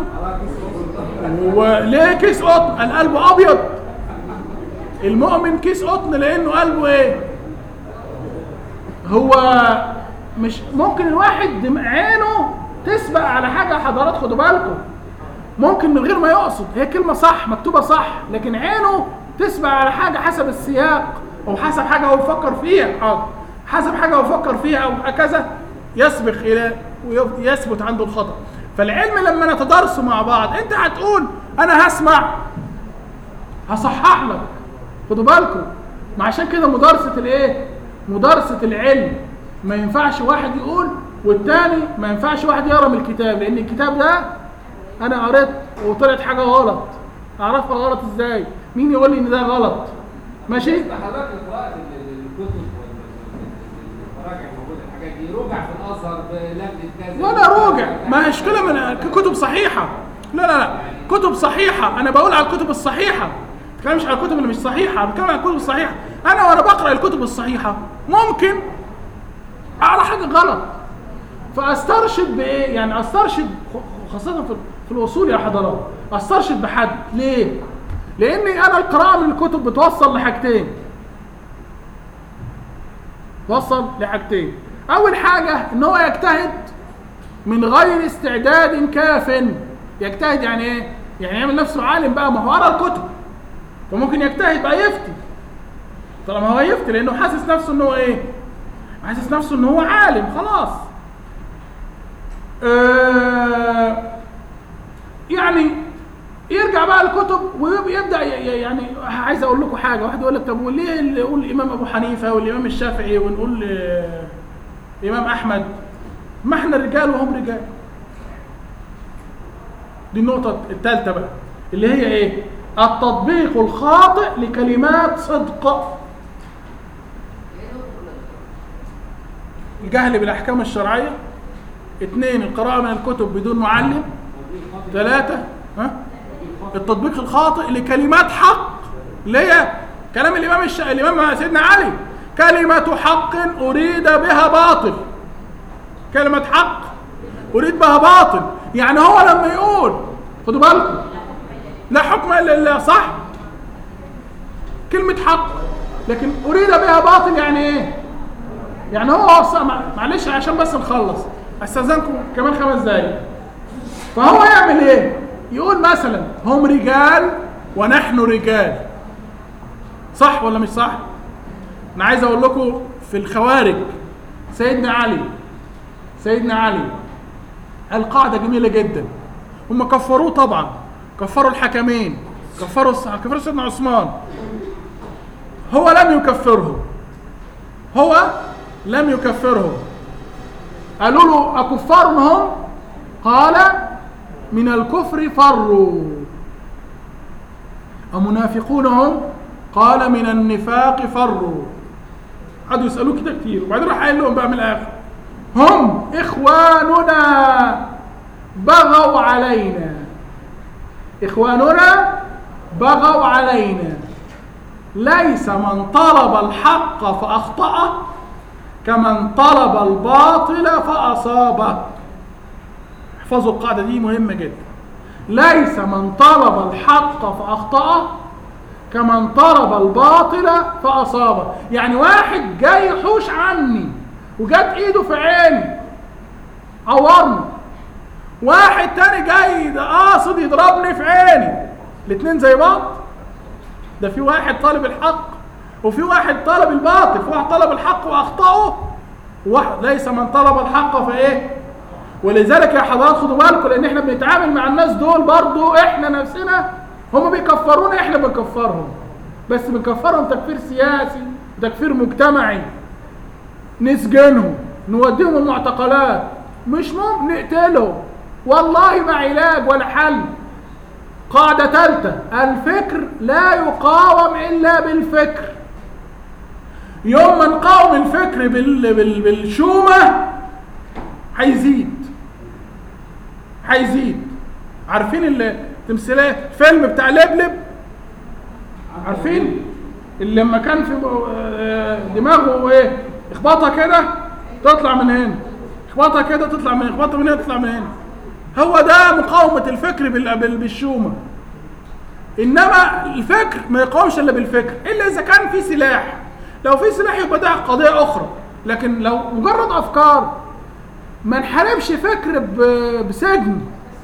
وليه كيس قطن؟ القلب أبيض المؤمن كيس قطن لأنه قلبه إيه؟ هو مش ممكن الواحد دم- عينه تسبق على حاجة حضرات خدوا بالكم ممكن من غير ما يقصد هي كلمة صح مكتوبة صح لكن عينه تسبق على حاجة حسب السياق أو حسب حاجة هو بيفكر فيها حاضر حسب حاجة هو بيفكر فيها أو هكذا يسبق إلى ويثبت عنده الخطأ فالعلم لما نتدارسه مع بعض أنت هتقول أنا هسمع هصحح لك خدوا بالكم ما عشان كده مدارسة الايه مدارسة العلم ما ينفعش واحد يقول والتاني ما ينفعش واحد يقرا من الكتاب لان الكتاب ده انا قريت وطلعت حاجة غلط اعرفها غلط ازاي مين يقول لي ان ده غلط ماشي حضرتك قراءة ال- ال- الكتب والمراجع الموجودة الحاجات دي روجع في الازهر بلجنة كذا ولا روجع ما هيش كده من كتب صحيحة لا لا لا كتب صحيحة أنا بقول على الكتب الصحيحة ما بتكلمش على الكتب اللي مش صحيحة أنا بتكلم على الكتب الصحيحة أنا وأنا بقرأ الكتب الصحيحة ممكن أقرأ حاجة غلط فأسترشد بإيه؟ يعني أسترشد خ- خاصة في في الوصول يا حضرات أسترشد بحد ليه؟ لأني أنا القراءة من الكتب بتوصل لحاجتين توصل لحاجتين أول حاجة إن هو يجتهد من غير استعداد كاف يجتهد يعني ايه يعني يعمل نفسه عالم بقى ما هو قرا الكتب فممكن يجتهد بقى يفتي طالما هو يفتي لانه حاسس نفسه ان هو ايه حاسس نفسه ان هو عالم خلاص آه يعني يرجع بقى الكتب ويبدا ي- ي- يعني عايز اقول لكم حاجه واحد يقول لك طب وليه اللي يقول الامام ابو حنيفه والامام الشافعي ونقول آه، الامام احمد ما احنا رجال وهم رجال دي النقطة الثالثة بقى اللي هي ايه؟ التطبيق الخاطئ لكلمات صدق الجهل بالأحكام الشرعية اثنين القراءة من الكتب بدون معلم ثلاثة ها؟ التطبيق الخاطئ لكلمات حق اللي هي كلام الإمام الش... الإمام سيدنا علي كلمة حق أريد بها باطل كلمة حق أريد بها باطل يعني هو لما يقول خدوا بالكم لا حكم إلا لله صح كلمة حق لكن أريد بها باطل يعني إيه يعني هو أصلا مع- معلش عشان بس نخلص استاذنكم كمان خمس دقايق فهو يعمل ايه يقول مثلا هم رجال ونحن رجال صح ولا مش صح انا عايز اقول لكم في الخوارج سيدنا علي سيدنا علي قال قاعده جميله جدا هم كفروه طبعا كفروا الحكمين كفروا الصحابه كفروا سيدنا عثمان هو لم يكفرهم هو لم يكفرهم قالوا له أكفار هم قال من الكفر فروا أمنافقون هم قال من النفاق فروا قعدوا يسألوه كده كتير وبعدين راح قايل لهم بقى من الآخر هم إخواننا بغوا علينا إخواننا بغوا علينا ليس من طلب الحق فأخطأه كمن طلب الباطل فأصابه احفظوا القاعدة دي مهمة جدا ليس من طلب الحق فأخطأه كمن طلب الباطل فأصابه يعني واحد جاي يحوش عني وجات ايده في عيني عورني واحد تاني جاي ده قاصد يضربني في عيني الاتنين زي بعض ده في واحد طالب الحق وفي واحد طالب الباطل في واحد طلب الحق واخطاه وواحد ليس من طلب الحق فايه ولذلك يا حضرات خدوا بالكم لان احنا بنتعامل مع الناس دول برضو احنا نفسنا هم بيكفرونا احنا بنكفرهم بس بنكفرهم تكفير سياسي تكفير مجتمعي نسجنهم نوديهم المعتقلات مش ممكن نقتلهم والله ما علاج ولا حل قاعدة ثالثة الفكر لا يقاوم إلا بالفكر يوم ما نقاوم الفكر بال... بال... بالشومة هيزيد هيزيد عارفين التمثيلية الفيلم بتاع لبلب عارفين اللي لما كان في آه، دماغه ايه اخبطها كده تطلع من هنا اخبطها كده تطلع من هنا اخبطها من هنا تطلع من هنا هو ده مقاومة الفكر بال- بال- بالشومة انما الفكر ما يقاومش الا بالفكر الا اذا كان في سلاح لو في سلاح يبقى ده قضية اخرى لكن لو مجرد افكار ما نحاربش فكر ب- بسجن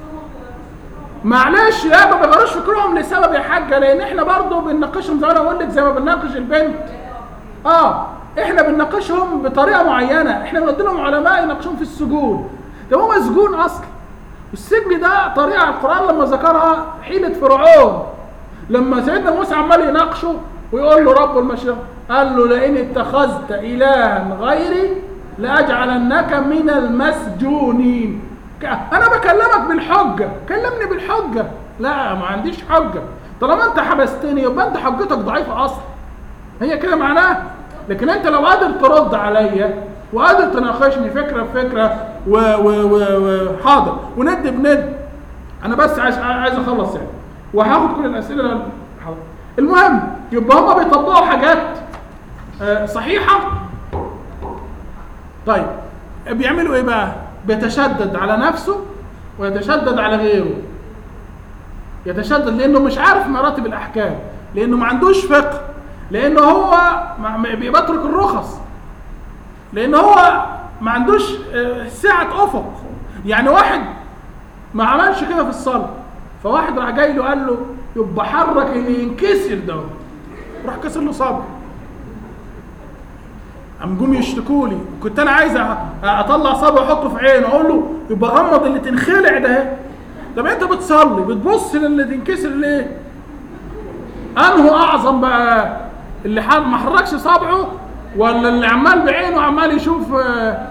معلش لا ما بيغيروش فكرهم لسبب يا حاجه لان احنا برضو بنناقشهم زي ما انا بقول لك زي ما بنناقش البنت اه احنا بنناقشهم بطريقه معينه احنا بندي لهم علماء يناقشون في السجون ده هو مسجون اصلا السجن ده طريقه القران لما ذكرها حيله فرعون لما سيدنا موسى عمال يناقشه ويقول له رب المشرق قال له لئن اتخذت الها غيري لاجعلنك من المسجونين ك- انا بكلمك بالحجه كلمني بالحجه لا ما عنديش حجه طالما انت حبستني يبقى انت حجتك ضعيفه اصلا هي كده معناها لكن انت لو قادر ترد عليا وقادر تناقشني فكره بفكره و و و وحاضر وند بند انا بس عايز عايز اخلص يعني وهاخد كل الاسئله اللي- حاضر. المهم يبقى هم بيطبقوا حاجات آه، صحيحه طيب بيعملوا ايه بقى بيتشدد على نفسه ويتشدد على غيره يتشدد لانه مش عارف مراتب الاحكام لانه ما عندوش فقه لانه هو ما- ما- بيترك الرخص لان هو ما عندوش آه، سعه افق يعني واحد ما عملش كده في الصلاه فواحد راح جاي له قال له يبقى حرك اللي ينكسر ده راح كسر له صبر قام جم يشتكوا لي كنت انا عايز أ- اطلع صبع احطه في عينه اقول له يبقى غمض اللي تنخلع ده اهي. طب انت بتصلي بتبص للي تنكسر ليه انه اعظم بقى اللي حد ما حركش صبعه ولا اللي عمال بعينه عمال يشوف آه،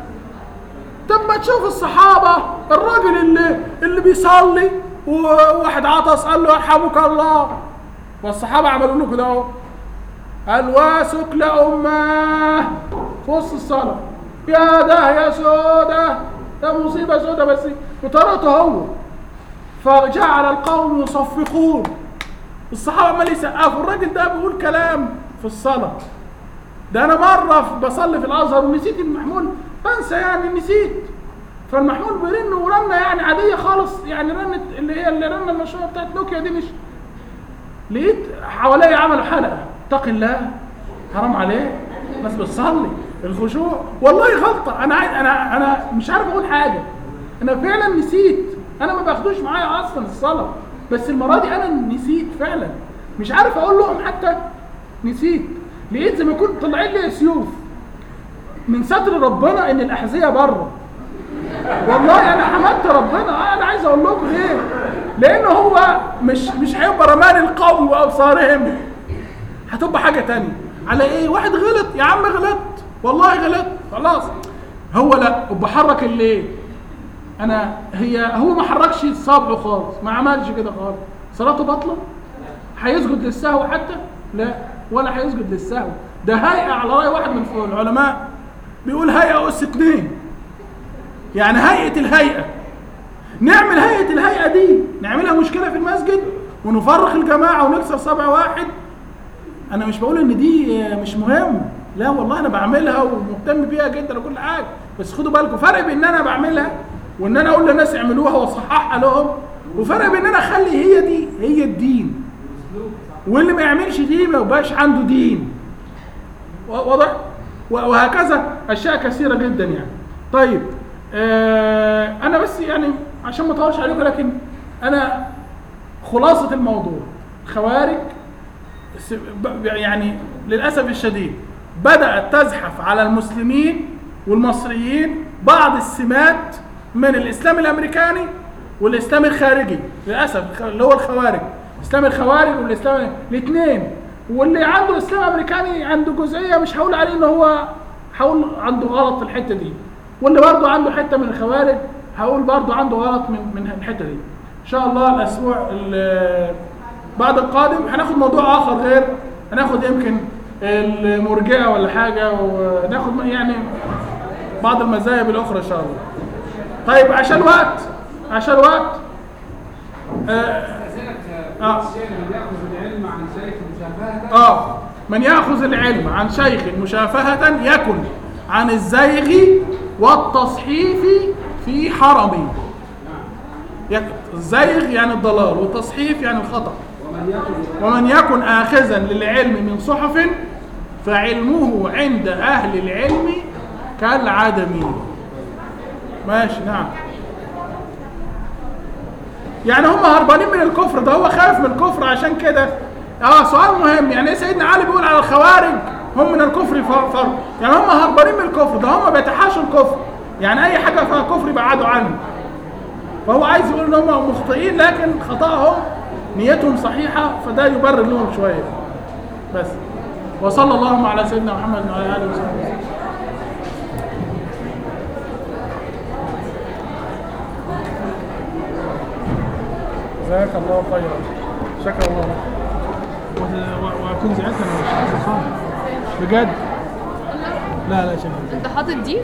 طب ما تشوف الصحابه الراجل اللي اللي بيصلي وواحد عطس قال له يرحمك الله والصحابه عملوا له كده اهو قال وسكل أمه في وسط الصلاة يا ده يا سودة ده مصيبة سودة بس بطريقته هو فجعل القوم يصفقون الصحابة عمال يسقفوا الراجل ده بيقول كلام في الصلاة ده أنا مرة في- بصلي في الأزهر ونسيت المحمول بنسى يعني نسيت فالمحمول بيرن ورنة يعني عادية خالص يعني رنة اللي هي اللي رنة المشهورة بتاعت نوكيا دي مش لقيت حواليا عملوا حلقه اتق الله حرام عليه ناس بتصلي الخشوع والله غلطه انا عايز انا انا مش عارف اقول حاجه انا فعلا نسيت انا ما باخدوش معايا اصلا الصلاه بس المره دي انا نسيت فعلا مش عارف اقول لهم حتى نسيت لقيت زي ما كنت طالعين لي سيوف من ستر ربنا ان الاحذيه بره والله انا حمدت ربنا آه انا عايز اقول لكم ليه لانه هو مش مش هيبقى رمان القوم وابصارهم هتبقى حاجه تانية على ايه واحد غلط يا عم غلط والله غلط خلاص هو لا بحرك الليل انا هي هو ما حركش صابعه خالص ما عملش كده خالص صلاته باطله هيسجد للسهو حتى لا ولا هيسجد للسهو ده هيئه على راي واحد من العلماء بيقول هيئه اس اتنين يعني هيئه الهيئه نعمل هيئه الهيئه دي نعملها مشكله في المسجد ونفرق الجماعه ونكسر صبع واحد انا مش بقول ان دي مش مهم لا والله انا بعملها ومهتم بيها جدا وكل حاجه بس خدوا بالكم فرق بين ان انا بعملها وان انا اقول للناس اعملوها واصححها لهم وفرق بين ان انا اخلي هي دي هي الدين واللي ما يعملش دي ما يبقاش عنده دين واضح وهكذا اشياء كثيره جدا يعني طيب آه انا بس يعني عشان ما اطولش عليكم لكن انا خلاصه الموضوع خوارج س- ب- يعني للاسف الشديد بدات تزحف على المسلمين والمصريين بعض السمات من الاسلام الامريكاني والاسلام الخارجي للاسف الخ- اللي هو الخوارج الاسلام الخوارج والاسلام الاثنين واللي عنده الاسلام الامريكاني عنده جزئيه مش هقول عليه ان هو هقول عنده غلط في الحته دي واللي برضه عنده حته من الخوارج هقول برضه عنده غلط من من الحته دي ان شاء الله الاسبوع ال- بعد القادم هناخد موضوع اخر غير هناخد يمكن المرجئه ولا حاجه وناخد يعني بعض المذاهب الاخرى ان شاء الله طيب عشان وقت عشان وقت آه أستاذنك آه. الشيخ من يأخذ العلم عن شيخ مشابهة اه من ياخذ العلم عن شيخ مشافهه يكن عن الزيغ والتصحيف في حرمي يك- الزيغ يعني الضلال والتصحيف يعني الخطأ ومن يأخذ ومن يكن آخذا للعلم من صحف فعلمه عند أهل العلم كالعدم ماشي نعم يعني هم هربانين من الكفر ده هو خايف من الكفر عشان كده اه سؤال مهم يعني إيه سيدنا علي بيقول على الخوارج هم من الكفر ف- فر يعني هم هربانين من الكفر ده هم بيتحاشوا الكفر يعني اي حاجه فيها كفر يبعدوا عنه فهو عايز يقول ان هم مخطئين لكن خطأهم نيتهم صحيحة فده يبرر لهم شوية بس وصلى اللهم على سيدنا محمد وعلى آله وصحبه وسلم جزاك الله خيرا شكرا الله لك و- و- واكون زعلت انا مش خالص. بجد لا لا شكرا انت حاطط دي